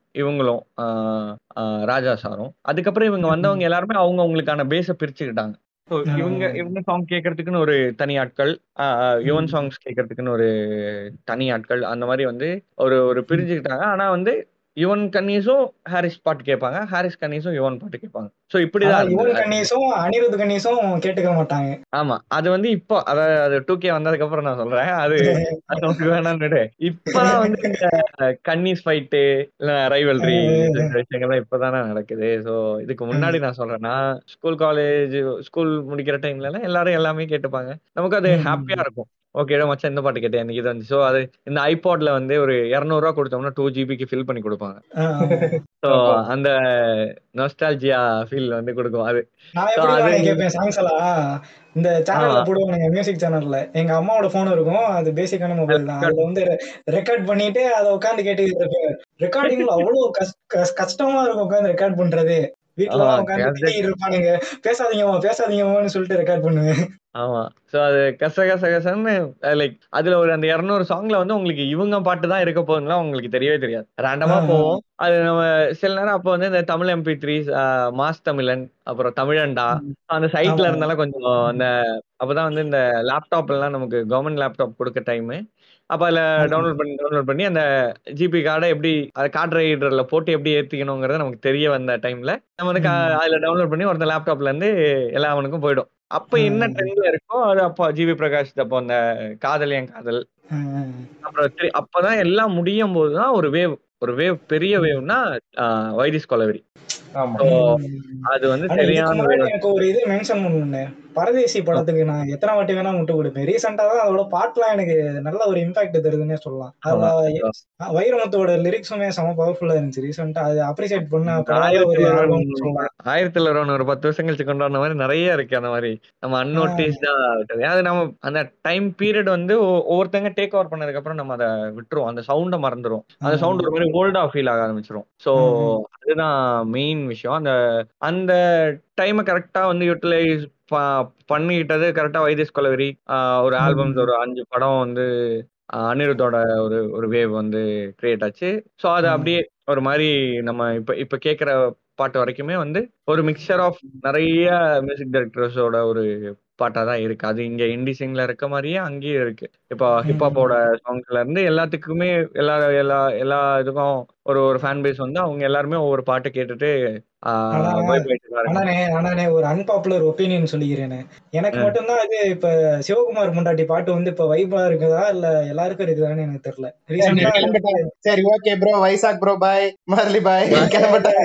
இவங்களும் ஆஹ் ஆஹ் ராஜா சாரும் அதுக்கப்புறம் இவங்க வந்தவங்க எல்லாருமே அவங்க அவங்களுக்கான பேஸ பிரிச்சுக்கிட்டாங்க ஸோ இவங்க இவங்க சாங் கேட்கறதுக்குன்னு ஒரு தனி ஆட்கள் ஆஹ் ஆஹ் யுவன் சாங்ஸ் கேட்கறதுக்குன்னு ஒரு தனி ஆட்கள் அந்த மாதிரி வந்து ஒரு ஒரு பிரிஞ்சுக்கிட்டாங்க ஆனா வந்து யுவன் கன்னிஸும் ஹாரிஸ் பாட்டு கேட்பாங்க ஹாரிஸ் கன்னிஸும் யுவன் பாட்டு கேட்பாங்க ஸோ ஆனா இப்படிதான் யுவன் இருந்தது கணேசும் அனிருத் கணேசும் கேட்டுக்க மாட்டாங்க ஆமா அது வந்து இப்போ அதாவது அது டூ கே வந்ததுக்கு அப்புறம் நான் சொல்றேன் அது அது நமக்கு வேணாம்னு இப்பதான் வந்து இந்த கன்னிஸ் ஃபைட்டு இல்ல ரைவல்ரி இந்த விஷயங்கள்லாம் இப்பதானே நடக்குது சோ இதுக்கு முன்னாடி நான் சொல்றேன் நான் ஸ்கூல் காலேஜ் ஸ்கூல் முடிக்கிற டைம்ல எல்லாம் எல்லாரும் எல்லாமே கேட்டுப்பாங்க நமக்கு அது ம், ஹாப்பியா இருக்கும் ஓகே மச்சான் இந்த பாட்டு கேட்டேன் எனக்கு இது வந்து ஸோ அது இந்த ஐபாட்ல வந்து ஒரு இரநூறுவா கொடுத்தோம்னா டூ ஜிபிக்கு ஃபில் பண்ணி கொடுப்பாங்க ஆஹ் ஸோ அந்த நொஸ்டாலஜியா ஃபீல் வந்து கொடுக்கும் அது நான் ஸோ எப்படி அது நானே கேட்பேன் சாங்ஸ் எல்லாம் இந்த சேனல்ல ஆமா போடுவானுங்க மியூசிக் சேனல்ல எங்க அம்மாவோட போன் இருக்கும் அது பேசிக்கான மொபைல் தான் அதுல வந்து ரெக்கார்ட் பண்ணிட்டு அதை உட்காந்து கேட்டுக்கிட்டு இருப்பேன் ரெக்கார்டிங்ல அவ்வளவு கஷ்- கஷ்- கஷ்டமா இருக்கும் உட்காந்து ரெக்கார்ட் பண்றது வீட்டுல ஆமா தான் உட்காந்து கேசட் திட்டிட்டு இருப்பானுங்க பேசாதீங்கம்மா பேசாதீங்கம்மான்னு சொல்லிட்டு ரெக்கார்ட் பண்ணுவேன் ஆமா சோ அது கச கச கசன்னு லைக் அதுல ஒரு அந்த இருநூறு சாங்ல வந்து உங்களுக்கு இவங்க பாட்டு தான் இருக்க போகுதுலாம் உங்களுக்கு தெரியவே தெரியாது ரேண்டமா ஆஹ் போவோம் அது நம்ம சில நேரம் அப்போ வந்து இந்த தமிழ் எம்பி த்ரீ மாஸ் தமிழன் அப்புறம் தமிழண்டா உம் அந்த சைட்ல ஆமா இருந்தாலும் கொஞ்சம் அந்த அப்பதான் வந்து இந்த லேப்டாப் எல்லாம் நமக்கு கவர்மெண்ட் லேப்டாப் கொடுக்க டைம் அப்ப அதுல ஆமா டவுன்லோட் பண்ணி டவுன்லோட் பண்ணி அந்த ஜிபி கார்டை எப்படி அதை கார்டு ரைடர்ல போட்டு எப்படி ஏத்திக்கணுங்கிறத நமக்கு தெரிய வந்த டைம்ல நம்ம வந்து கா- உம் அதுல டவுன்லோட் பண்ணி ஒருத்த லேப்டாப்ல இருந்து எல்லா அவனுக்கும் போயிடும் அப்ப என்ன ஆஹ் ட்ரெண்ட்ல இருக்கோ அது அப்போ ஜிவி பிரகாஷ் அப்போ அந்த காதல் என் காதல் ஆஹ் அப்புறம் திரு- அப்பதான் எல்லாம் முடியும் போதுதான் ஒரு வேவ் ஒரு வேவ் பெரிய வேவ்னா வைதிஸ் கொலவெறி ஆமா ஸோ உம் அது வந்து ஆனா இதுக்கு சரியான முன்னாடி வேவ் எனக்கு ஒரு இது மென்ஷன் பண்ணேன் பரதேசி படத்துக்கு நான் எத்தனை வாட்டி வேணா முட்டு கொடுப்பேன் ரீசெண்டா தான் அதோட பாட்டுலாம் எனக்கு நல்ல ஒரு இம்பாக்ட் தருதுன்னே சொல்லலாம் அதுல ஆமா அஹ் வைரமுத்துவோட லிரிக்ஸுமே செம பவர்ஃபுல்லா இருந்துச்சு ரீசெண்டா அது அப்ரிசியேட் பண்ண இந்த படாத ஆயிரத்தி ஒரு ஒரு ஆல்பம் சொல்லலாம் ஆயிரத்தி ஒரு ஒரு பத்து வருஷம் கழிச்சு கொண்டாடின மாதிரி நிறைய இருக்கு அந்த மாதிரி நம்ம ஆஹ் அன்னோட்டிஸ்டா அது நம்ம அந்த டைம் பீரியட் வந்து ஒ- ஒவ்வொருத்தங்க டேக் ஓவர் பண்ணதுக்கு அப்புறம் நம்ம அதை விட்டுருவோம் அந்த சவுண்டை மறந்துடும் அந்த ஆஹ் சவுண்ட் ஒரு மாதிரி ஓல்டா ஃபீல் ஆக ஆரம்பிச்சிரும் ஸோ உம் அதுதான் மெயின் விஷயம் அந்த அந்த டைமை கரெக்டா வந்து யூட்டிலைஸ் பண்ணிக்கிட்டது கரெக்டா வைத்தியஸ் கொலவெரி ஆஹ் ஒரு ஆல்பம்ஸ் உம் ஒரு அஞ்சு படம் வந்து ஆஹ் அனிருத்தோட ஒரு ஒரு வேவ் வந்து கிரியேட் ஆச்சு ஸோ அது உம் அப்படியே ஒரு மாதிரி நம்ம இப்ப இப்ப கேட்குற பாட்டு வரைக்குமே வந்து ஒரு மிக்சர் ஆஃப் நிறைய மியூசிக் டைரக்டர்ஸோட ஒரு பாட்டா தான் இருக்கு அது இங்க இண்டி சிங்ல இருக்க மாதிரியே அங்கேயும் இருக்கு இப்போ ஹிப்ஹாப்போட சாங்ஸ்ல இருந்து எல்லாத்துக்குமே எல்லா எல்லா எல்லா இதுக்கும் ஒரு ஒரு ஃபேன் பேஸ் வந்து அவங்க எல்லாருமே ஒவ்வொரு பாட்டு கேட்டுட்டு ஆனா ஆஹ் vibe ஆயிட்டு தான் இருக்காங்க அண்ணானே அண்ணானே ஒரு அன்பாப்புலர் ஒப்பீனியன் சொல்லிக்கிறேனே எனக்கு ம். மட்டும்தான் இது இப்ப சிவகுமார் முண்டாட்டி பாட்டு வந்து இப்ப வைபா இருக்குதா இல்ல எல்லாருக்கும் இருக்குதான்னு எனக்கு தெரியல சரி ரீசெண்டா கிளம்பிட்டேன் சரி okay bro Vaisakh bro bye Murali bye கிளம்பிட்டேன்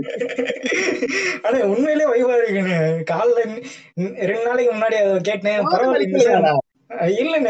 ஆனா உண்மையிலே வைபா இருக்குண்ணே காலைல நி- நி- ரெண்டு நாளைக்கு முன்னாடி அதை கேட்டேன் யாரும் பரவாயில்ல இந்த அடிக்கலையாடா அஹ் இல்லண்ணே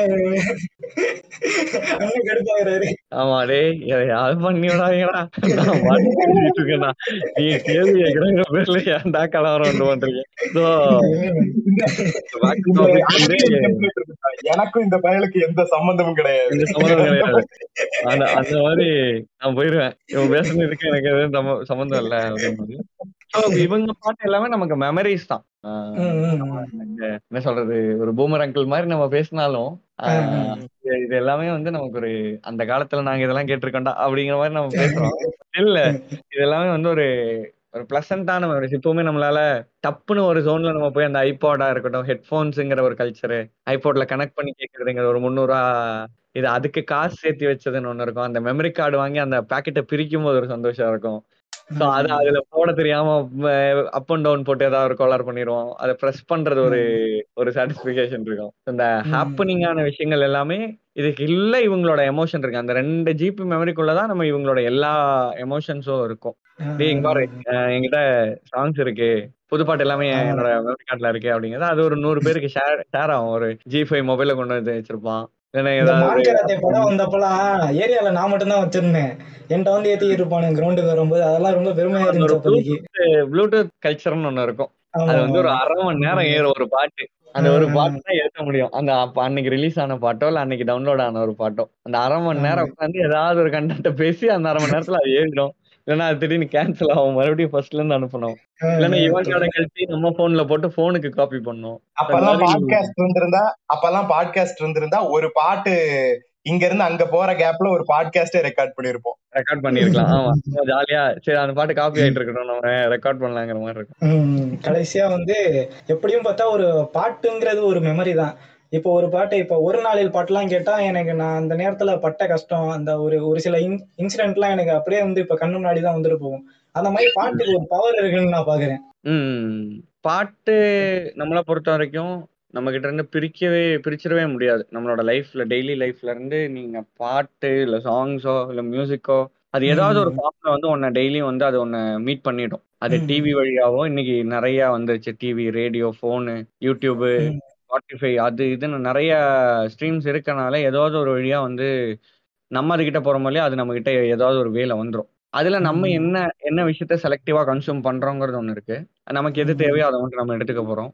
அண்ணன் கடுப்பாகிறாரு ஆமா டேய் எதையாவது பண்ணி விடாதீங்கடா நான் பாட்டுக்கு பேசிட்டு இருக்கேன்டா நீ கேள்வி கேட்கறங்கிற பேர்ல ஏன்டா கலவரம் உண்டு பண்றீங்க ஸோ பேக் டு இந்த டாபிக் வந்து ஆடியோ template இருக்குடா. எனக்கும் இந்த பயலுக்கு எந்த சம்பந்தமும் கிடையாது எந்த சம்மந்தம் கிடையாது அந்த அந்த மாதிரி நான் போயிருவேன் இவன் பேசுனதுக்கு எனக்கு எதுவும் சம்ம- சம்மந்தம் இல்லை அப்படின்னு ஸோ இவங்க பாட்டு எல்லாமே நமக்கு மெமரிஸ் தான் ஆஹ் ம், ம், நம்ம ம். இந்த என்ன சொல்றது ஒரு பூமர் அங்கிள் மாதிரி நம்ம பேசினாலும் ம், ஆஹ் ம். இது இது எல்லாமே வந்து நமக்கு ஒரு அந்த காலத்துல நாங்க இதெல்லாம் கேட்டிருக்கோம்டா அப்படிங்கிற மாதிரி நம்ம பேசுறோம் இல்ல இது எல்லாமே வந்து ஒரு ஒரு பிளசண்டான மெமரிஸ் இப்பவுமே நம்மளால டப்புன்னு ஒரு ஜோன்ல நம்ம போய் அந்த ஐபாடா இருக்கட்டும் ஹெட்ஃபோன்ஸுங்கிற ஒரு கல்ச்சரு ஐபாட்ல கனெக்ட் பண்ணி கேட்கறதுங்கிற ஒரு முந்நூறுவா இது அதுக்கு காசு சேர்த்து வச்சதுன்னு ஒண்ணு இருக்கும் அந்த மெமரி கார்டு வாங்கி அந்த பாக்கெட்டை பிரிக்கும் போது ஒரு சந்தோஷம் இருக்கும் ஸோ அது அதுல போட தெரியாம அப் அண்ட் டவுன் போட்டு ஏதாவது ஒரு கோளாறு பண்ணிடுவோம் அதை ப்ரெஸ் பண்றது ஒரு ஒரு சாட்டிஸ்பிகேஷன் இருக்கும் இந்த ஹாப்பனிங்கான விஷயங்கள் எல்லாமே இதுக்கு இல்ல இவங்களோட எமோஷன் இருக்கு அந்த ரெண்டு ஜிபி மெமரிக்குள்ளதான் நம்ம இவங்களோட எல்லா எமோஷன்ஸும் இருக்கும் டேய் இங்க பாரு அஹ் என்கிட்ட சாங்ஸ் இருக்கு புதுப்பாட்டு எல்லாமே என்னோட மெமரி கார்டுல இருக்கு அப்படிங்கிறது அது ஒரு நூறு பேருக்கு ஷேர் ஷேர் ஆகும் ஒரு ஜி ஃபைவ் மொபைல கொண்டு வந்து வச்சிருப்பான் இல்லைன்னா இந்த ஏதாவது மான்கராத்தே படம் வந்தப்பலாம் ஏரியால நான் மட்டும் தான் வச்சிருந்தேன் என்கிட்ட வந்து ஏத்தி இருப்பானு கிரவுண்டுக்கு வரும்போது அதெல்லாம் ரொம்ப பெருமையா அந்த ஒரு இருந்துச்சு அப்போதைக்கு ப்ளூடூத் கல்ச்சர்னு ஒண்ணு இருக்கும் ஆமா அது வந்து ஒரு அரை மணி நேரம் ஏறும் ஒரு பாட்டு அந்த ஒரு ஆ. பாட்டு தான் ஏற்ற முடியும் அந்த அப்ப அன்னைக்கு ரிலீஸ் ஆன பாட்டோ இல்ல அன்னைக்கு டவுன்லோட் ஆன ஒரு பாட்டோ அந்த அரை மணி நேரம் உட்காந்து ஏதாவது ஒரு கண்டென்ட்டை பேசி அந்த அரை மணி நேரத்துல அது ஏறிடும் இல்லைன்னா அது திடீர்னு கேன்சல் ஆகும் மறுபடியும் ஃபர்ஸ்ட்ல இருந்து அனுப்பணும் இல்லைன்னா இவன் கடை கழிச்சு நம்ம போன்ல போட்டு போனுக்கு காப்பி பண்ணும் அப்பெல்லாம் அந்த மாதிரி- பாட்காஸ்ட் இருந்திருந்தா அப்பெல்லாம் பாட்காஸ்ட் இருந்திருந்தா ஒரு பாட்டு இங்க இருந்து அங்க போற கேப்ல ஒரு பாட்காஸ்டே ரெக்கார்ட் பண்ணிருப்போம் ரெக்கார்ட் பண்ணிருக்கலாம் ஆமா ஜாலியா சரி அந்த பாட்டு காப்பி ஆயிட்டு இருக்கட்டும் நம்ம ரெக்கார்ட் பண்ணலாங்கிற மாதிரி இருக்கும் ம், கடைசியா வந்து எப்படியும் பார்த்தா ஒரு பாட்டுங்கிறது ஒரு மெமரி தான் இப்போ ஒரு பாட்டு இப்போ ஒரு நாளில் பாட்டுலாம் கேட்டா எனக்கு நான் அந்த நேரத்துல பட்ட கஷ்டம் அந்த ஒரு ஒரு சில இன் இன்சிடென்ட்லாம் எனக்கு அப்படியே வந்து இப்ப கண்ணு முன்னாடி தான் வந்துட்டு போகும் அந்த மாதிரி பாட்டுக்கு ஒரு பவர் இருக்குன்னு நான் பாக்குறேன் ம் பாட்டு நம்மளை பொறுத்த வரைக்கும் நம்ம கிட்ட இருந்து பிரிக்கவே பிரிச்சிடவே முடியாது நம்மளோட லைஃப்ல டெய்லி லைஃப்ல இருந்து நீங்க பாட்டு இல்ல சாங்ஸோ இல்ல மியூசிக்கோ அது ஏதாவது ஒரு ம், ஃபார்ம்ல வந்து உன்னை டெய்லியும் வந்து அது உன்னை மீட் பண்ணிடும் அது ம், டிவி வழியாவோ இன்னைக்கு நிறைய வந்துருச்சு டிவி ரேடியோ ஃபோனு யூடியூபு ம், ஸ்பாட்டிஃபை அது இதுன்னு நிறைய ஸ்ட்ரீம்ஸ் இருக்கனால ஏதாவது ஒரு வழியா வந்து நம்ம அதுகிட்ட போறோமோ இல்லையா அது நம்ம கிட்ட ஏதாவது ஒரு வேலை வந்துடும் அதுல நம்ம ம், என்ன என்ன விஷயத்த செலக்டிவா கன்சூம் பண்றோங்கிறது ஒண்ணு இருக்கு நமக்கு எது ம், தேவையோ அதை வந்து நம்ம எடுத்துக்க போறோம்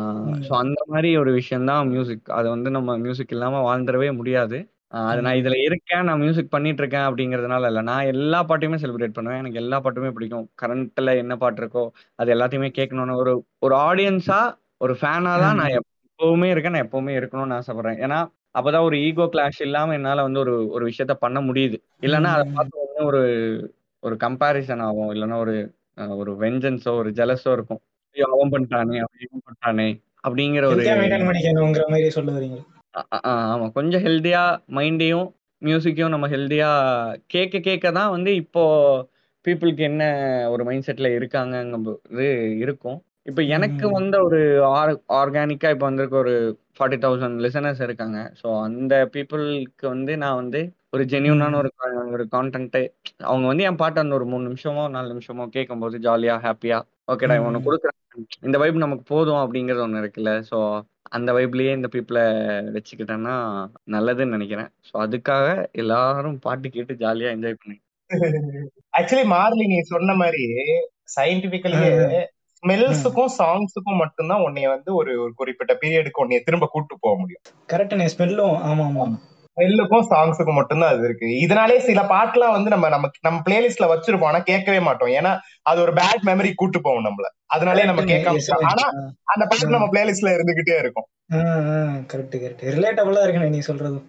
ஸோ ம், அந்த மாதிரி ஒரு விஷயம்தான் மியூசிக் அது வந்து நம்ம மியூசிக் இல்லாம வாழ்ந்துடவே முடியாது ஆஹ் அது நான் ம், இதுல இருக்கேன் நான் மியூசிக் பண்ணிட்டு இருக்கேன் அப்படிங்கறதுனால இல்ல நான் எல்லா பாட்டையுமே செலிப்ரேட் பண்ணுவேன் எனக்கு எல்லா பாட்டுமே பிடிக்கும் கரண்ட்ல என்ன பாட்டு இருக்கோ அது எல்லாத்தையுமே கேட்கணும்னு ஒரு ஒரு ஆடியன்ஸா ஒரு ஃபேனா தான் நான் ம், எப்பவுமே இருக்கேன் நான் எப்பவுமே இருக்கணும்னு ஆசைப்படுறேன் ஏன்னா அப்பதான் ஒரு ஈகோ கிளாஷ் இல்லாம என்னால வந்து ஒரு ஒரு விஷயத்த பண்ண முடியுது இல்லைன்னா அதை ம், பார்த்து உடனே ஒரு ஒரு கம்பேரிசன் ஆகும் இல்லைன்னா ஒரு அஹ், ஒரு வெஞ்சன்ஸோ ஒரு ஜெலஸோ இருக்கும் ஐயோ அவன் பண்ணிட்டானே அவன் இவன் பண்ணிட்டானே அப்படிங்கிற ஒரு ஹெல்த்தியா மெயின்டைன் பண்ணிக்கணுங்கிற மாதிரி சொல்ல வரீங்க அ- அ- ஆ, ஆமா கொஞ்சம் ஹெல்தியா மைண்டையும் மியூசிக்கையும் நம்ம ஹெல்தியா கேட்க கேட்க தான் வந்து இப்போ பீப்புளுக்கு என்ன ஒரு மைண்ட் செட்ல இருக்காங்கங்கிறது இருக்கும் இப்போ எனக்கு ம், வந்த ஒரு ஆர் ஆர்கானிக்கா இப்போ வந்திருக்க ஒரு ஃபார்ட்டி தௌசண்ட் லிசனர்ஸ் இருக்காங்க ஸோ அந்த பீப்புளுக்கு வந்து நான் வந்து ஒரு ஜென்யூனான ம், ஒரு co- ஒரு கான்டென்ட்டு அவங்க வந்து என் பாட்டு அந்த ஒரு மூணு நிமிஷமோ நாலு நிமிஷமோ கேட்கும்போது ஜாலியா ஹாப்பியா ஓகேடா இவன் ஒன்று ம், கொடுக்குறேன் இந்த வைப் நமக்கு போதும் அப்படிங்கிறது ஒன்று இருக்குல்ல ஸோ அந்த வைப்லயே இந்த பீப்புளை வச்சுக்கிட்டேன்னா நல்லதுன்னு நினைக்கிறேன் ஸோ அதுக்காக எல்லாரும் பாட்டு கேட்டு ஜாலியா என்ஜாய் பண்ணி ஆக்சுவலி மார்லி நீ சொன்ன மாதிரி சயின்டிபிக்கலியே ஸ்மெல்ஸுக்கும் சாங்ஸுக்கும் மட்டும்தான் உன்னைய வந்து ஒரு ஒரு குறிப்பிட்ட பீரியடுக்கு உன்னைய திரும்ப கூட்டு போக முடியும் கரெக்டுண்ணே ஸ்மெல்லும் ஆமா ஆமா ஸ்மெல்லுக்கும் சாங்ஸுக்கும் மட்டும்தான் அது இருக்கு இதனாலே சில பாட்டுலாம் வந்து நம்ம நம்ம நம்ம பிளேலிஸ்ட்ல வச்சிருப்போம் ஆனா கேட்கவே மாட்டோம் ஏன்னா அது ஒரு பேட் மெமரி கூட்டு போகும் நம்மள அதனாலே நம்ம கேட்காம இருப்போம். ஆனா அந்த பாட்டு நம்ம பிளேலிஸ்ட்ல இருந்துகிட்டே இருக்கும் கரெக்ட் கரெக்ட் ரிலேட்டபிளா இருக்குண்ணே நீ சொல்றது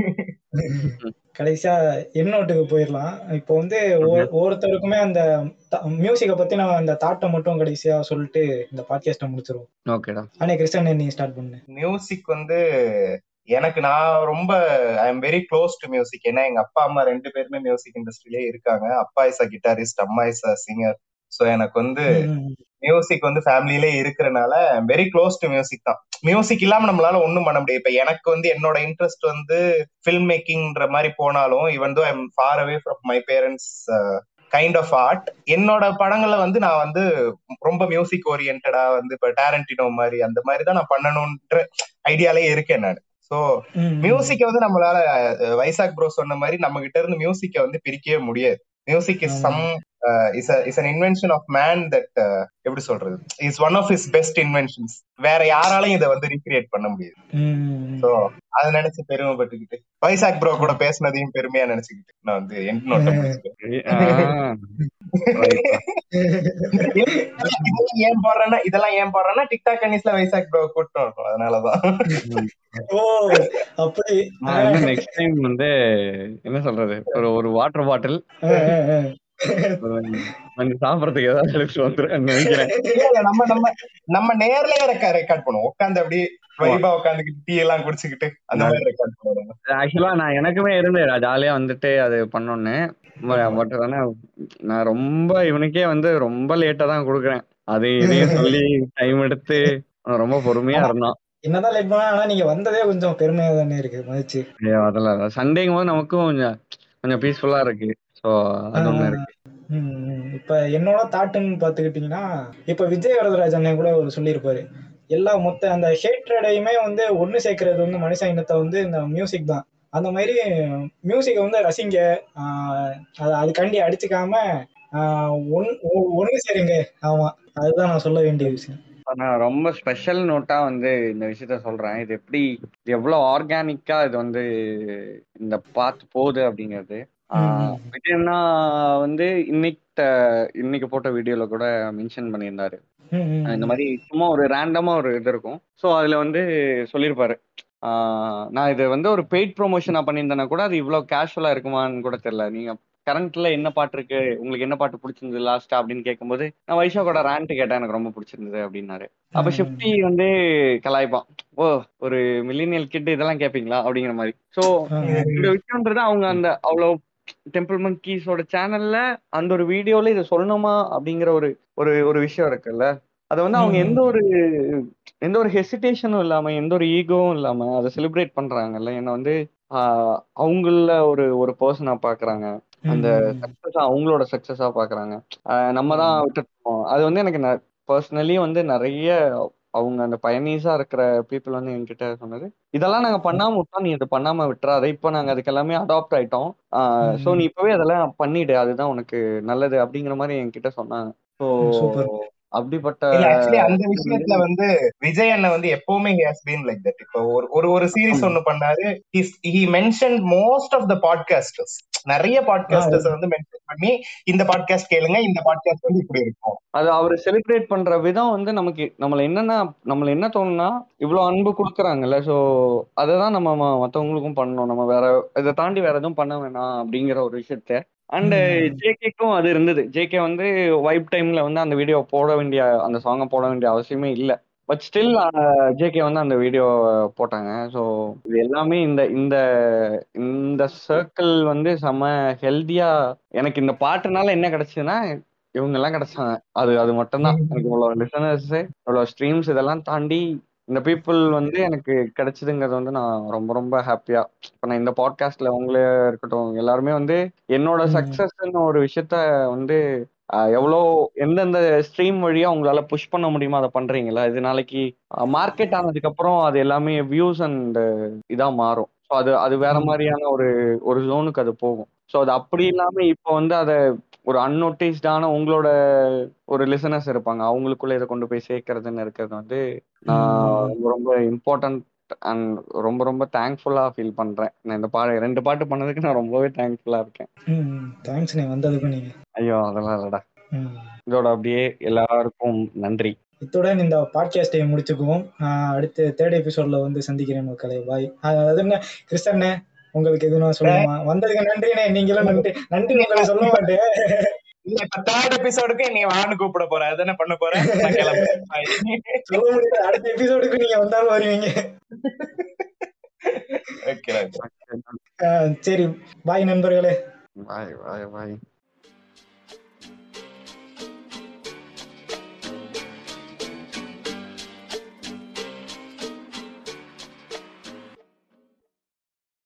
கடைசியா எண்ணோட்டுக்கு போயிடலாம் இப்போ வந்து ஒ- ஒவ்வொருத்தருக்குமே அந்த மியூசிக்கை பத்தி நம்ம அந்த தாட்டை மட்டும் கடைசியா சொல்லிட்டு இந்த பாட்காஸ்ட்டை முடிச்சிருவோம் ஓகேடா ஆனே கிருஷ்ணன் நீ ஸ்டார்ட் பண்ணு மியூசிக் வந்து எனக்கு நான் ரொம்ப I am very close to music ஏன்னா எங்க அப்பா அம்மா ரெண்டு பேருமே மியூசிக் இண்டஸ்ட்ரியிலே இருக்காங்க அப்பா இஸ் அ கிட்டாரிஸ்ட் அம்மா இஸ் அ சிங்கர் ஸோ எனக்கு வந்து ம், மியூசிக் வந்து ஃபேமிலியிலே இருக்கிறனால வெரி க்ளோஸ் டு மியூசிக் தான் மியூசிக் இல்லாம நம்மளால ஒண்ணும் பண்ண முடியாது இப்ப எனக்கு வந்து என்னோட இன்ட்ரெஸ்ட் வந்து ஃபில்ம் மேக்கிங்ன்ற மாதிரி போனாலும் even though I'm far away from my parents kind of art என்னோட படங்கள்ல வந்து நான் வந்து ரொம்ப மியூசிக் ஓரியன்டா வந்து இப்ப டேரண்டினோ மாதிரி அந்த மாதிரி தான் நான் பண்ணணும்ன்ற ஐடியாலே இருக்கேன் நான் சோ ம், மியூசிக்கை வந்து நம்மளால அஹ், வைசாக் ப்ரோ சொன்ன மாதிரி நம்ம கிட்ட இருந்து மியூசிக்கை வந்து பிரிக்கவே முடியாது music is some is is an invention of man that எப்படி சொல்றது is one of his best inventions வேற யாராலையும் இதை வந்து ரீக்ரியேட் பண்ண முடியாது ம், சோ அதை நினைச்சு பெருமைப்பட்டுக்கிட்டு வைசாக் ப்ரோ கூட பேசுனதையும் பெருமையா நினைச்சுக்கிட்டு நான் வந்து எண்ட் நோட்டை முடிச்சுக்கிறேன் இதெல்லாம் ஏன் போடுறேன்னா இதெல்லாம் ஏன் போடுறேன்னா டிக்டாக் கன்னிஸ்ல வைசாக் ப்ரோ கூட்டம் இருக்கும் அதனாலதான் ஓ அப்படி நான் வந்து நெக்ஸ்ட் டைம் வந்து என்ன சொல்றது ஒரு ஒரு வாட்டர் பாட்டில் ஆ, ஆ, ஆ. கொஞ்சம் சாப்பிடறதுக்கு ஏதாவது எடுத்துட்டு வந்துருவேன் நினைக்கிறேன் இல்ல, இல்ல, நம்ம நம்ம நம்ம நேர்லயே ரெக்கார்ட் பண்ணுவோம் உட்காந்து அப்படியே வைபா உட்காந்துக்கிட்டு டீ எல்லாம் குடிச்சுக்கிட்டு அந்த மாதிரி ரெக்கார்ட் பண்ணுவோம் ஆக்சுவலா நான் எனக்குமே இருந்தேன் ஜாலியா வந்துட்டு அது பண்ணோன்னு பட் ஆனா நான் ரொம்ப இவனுக்கே வந்து ரொம்ப லேட்டா தான் கொடுக்குறேன் அது இதையும் சொல்லி டைம் எடுத்து அவன் ரொம்ப பொறுமையா இருந்தான் என்னதான் லேட் பண்ணா ஆனா நீங்க வந்ததே கொஞ்சம் பெருமையா தானே இருக்கு மதிச்சு ஐயோ, அதெல்லாம் சண்டேங்கும் போது நமக்கும் கொஞ்சம் கொஞ்சம் பீஸ்ஃபுல்லா இருக்கு ஸோ அது ஒண்ணு இருக்கு ம், ம். இப்ப என்னோட தாட்டுன்னு பாத்துக்கிட்டீங்கன்னா இப்ப விஜய் வரதராஜ் அண்ணன் கூட ஒரு சொல்லியிருப்பாரு எல்லா மொத்த அந்த ஹேட்ரடையுமே வந்து ஒண்ணு சேர்க்கறது வந்து மனுஷ இனத்தை வந்து இந்த மியூசிக் தான் அந்த மாதிரி மியூசிக்கை வந்து ரசிங்க ஆஹ் அது அதுக்காண்டி அடிச்சுக்காம ஆஹ் ஒன் ஒ- ஒண்ணு சேருங்க ஆமா அதுதான் நான் சொல்ல வேண்டிய விஷயம் நான் ரொம்ப ஸ்பெஷல் நோட்டா வந்து இந்த விஷயத்த சொல்றேன் இது எப்படி இது எவ்வளவு ஆர்கானிக்கா இது வந்து இந்த பாத்து போகுது அப்படிங்கிறது ஆஹ் ம், விஜயண்ணா வந்து இன்னைக்கு இன்னைக்கு போட்ட வீடியோல கூட மென்ஷன் பண்ணியிருந்தாரு ம், ம், இந்த மாதிரி சும்மா ஒரு ரேண்டமா ஒரு இது இருக்கும் ஸோ அதுல வந்து சொல்லியிருப்பாரு ஆஹ் நான் இது வந்து ஒரு பெய்ட் ப்ரொமோஷனா பண்ணியிருந்தேன்னா கூட அது இவ்வளவு கேஷுவலா இருக்குமான்னு கூட தெரியல நீங்க கரண்ட்ல என்ன பாட்டு இருக்கு உங்களுக்கு என்ன பாட்டு பிடிச்சிருந்தது லாஸ்டா அப்படின்னு கேட்கும்போது நான் வைஷாக்கோட ரேண்ட் கேட்டேன் எனக்கு ரொம்ப பிடிச்சிருந்தது அப்படின்னாரு அப்ப ஷிஃப்டி வந்து கலாய்ப்பான் ஓ ஒரு மில்லினியல் கிட் இதெல்லாம் கேட்பீங்களா அப்படிங்கிற மாதிரி சோ இந்த விஷயம்ன்றது அவங்க அந்த அவ்வளவு டெம்பிள் மங்கீஸோட சேனல்ல அந்த ஒரு வீடியோல இதை சொல்லணுமா அப்படிங்கிற ஒரு ஒரு ஒரு விஷயம் இருக்குல்ல அதை வந்து அவங்க எந்த ஒரு எந்த ஒரு ஹெசிடேஷனும் இல்லாம எந்த ஒரு ஈகோவும் இல்லாம அதை செலிப்ரேட் பண்றாங்கல்ல என்ன வந்து ஆஹ் அவங்கள ஒரு ஒரு பர்சனா பாக்குறாங்க அந்த சக்சஸா அவங்களோட சக்சஸா பாக்குறாங்க ஆஹ் நம்ம தான் விட்டுட்டோம் அது வந்து எனக்கு பர்சனலி வந்து நிறைய அவங்க அந்த பயனீஸா இருக்கிற பீப்புள் வந்து என்கிட்ட சொன்னது இதெல்லாம் நாங்க பண்ணாம விட்டோம் நீ இது பண்ணாம விட்டுறாத இப்ப நாங்க அதுக்கு எல்லாமே அடாப்ட் ஆயிட்டோம் சோ நீ இப்பவே அதெல்லாம் பண்ணிடு அதுதான் உனக்கு நல்லது அப்படிங்கிற மாதிரி என்கிட்ட சொன்னாங்க ஸோ அப்படிப்பட்ட இல்ல ஆக்சுவலி அந்த விஷயத்துல வந்து விஜய் அண்ணன் வந்து எப்பவுமே he has been like that இப்போ ஒரு ஒரு ஒரு சீரிஸ் ஒன்னு பண்ணாரு he mention most of the podcasters நிறைய பாட்காஸ்டர்ஸ் வந்து மென்ஷன் பண்ணி இந்த பாட்காஸ்ட் கேளுங்க இந்த பாட்காஸ்ட் வந்து இப்படி இருக்கும் அது அவர் செலிப்ரேட் பண்ற விதம் வந்து நமக்கு நம்மள என்னன்னா நம்மள என்ன தோணுனா இவ்வளவு அன்பு கொடுக்குறாங்கல்ல சோ அததான் நம்ம மத்தவங்களுக்கும் பண்ணணும் நம்ம வேற இதை தாண்டி வேற எதுவும் பண்ண வேணாம் அப்படிங்கிற ஒரு விஷயத்த அண்ட் ஜேகேக்கும் அது இருந்தது ஜேகே வந்து வைப் டைம்ல வந்து அந்த வீடியோ போட வேண்டிய அந்த சாங்கை போட வேண்டிய அவசியமே இல்லை பட் ஸ்டில் ஜேகே வந்து அந்த வீடியோ போட்டாங்க ஸோ இது எல்லாமே இந்த இந்த இந்த சர்க்கிள் வந்து செம்ம ஹெல்த்தியா எனக்கு இந்த பாட்டுனால என்ன கிடைச்சதுன்னா இவங்க எல்லாம் கிடைச்சாங்க அது அது மட்டும்தான் எனக்கு இவ்வளவு லிசனர்ஸ் இவ்வளவு ஸ்ட்ரீம்ஸ் இதெல்லாம் தாண்டி இந்த பீப்புள் வந்து எனக்கு கிடைச்சதுங்கிறது வந்து நான் ரொம்ப ரொம்ப ஹாப்பியா இப்போ நான் இந்த பாட்காஸ்ட்ல உங்களே இருக்கட்டும் எல்லாருமே வந்து என்னோட சக்சஸ்ன்னு ஒரு விஷயத்த வந்து எவ்வளோ எந்தெந்த ஸ்ட்ரீம் வழியா உங்களால புஷ் பண்ண முடியுமோ அதை பண்றீங்களா இது நாளைக்கு மார்க்கெட் ஆனதுக்கு அப்புறம் அது எல்லாமே வியூஸ் அண்ட் இதா மாறும் ஸோ அது அது வேற மாதிரியான ஒரு ஒரு ஜோனுக்கு அது போகும் ஸோ அது அப்படி இல்லாம இப்போ வந்து அதை ஒரு அன்னோட்டிஸ்டான உங்களோட ஒரு லிசனர்ஸ் இருப்பாங்க அவங்களுக்குள்ள இதை கொண்டு போய் சேர்க்கறதுன்னு இருக்கிறது வந்து நான் ரொம்ப ரொம்ப இம்பார்ட்டன்ட் அண்ட் ரொம்ப ரொம்ப தேங்க்ஃபுல்லா ஃபீல் பண்றேன் நான் இந்த பா ரெண்டு பாட்டு பண்ணதுக்கு நான் ரொம்பவே தேங்க்ஃபுல்லா இருக்கேன் தேங்க்ஸ் நீ வந்ததுக்கு நீங்க ஐயோ அதெல்லாம் இல்லடா இதோட அப்படியே எல்லாருக்கும் நன்றி இத்துடன் இந்த பாட்காஸ்டை முடிச்சுக்குவோம் அடுத்து தேர்ட் எபிசோட்ல வந்து சந்திக்கிறேன் மக்களை பாய் அது என்ன கிறிஸ்தண்ணே உங்களுக்கு எதுவும் சொல்லுமா வந்ததுக்கு நன்றிண்ணே நீங்களும் நன்றி நன்றி உங்களை சொல்ல மாட்டேன் இல்ல இப்ப தேர்ட் எபிசோடுக்கு நீ வான்னு கூப்பிட போற அதுதானே பண்ண போற சொல்ல முடியாது அடுத்த எபிசோடுக்கு நீங்க வந்தாலும் வருவீங்க சரி பாய் நண்பர்களே பாய் பாய் பாய்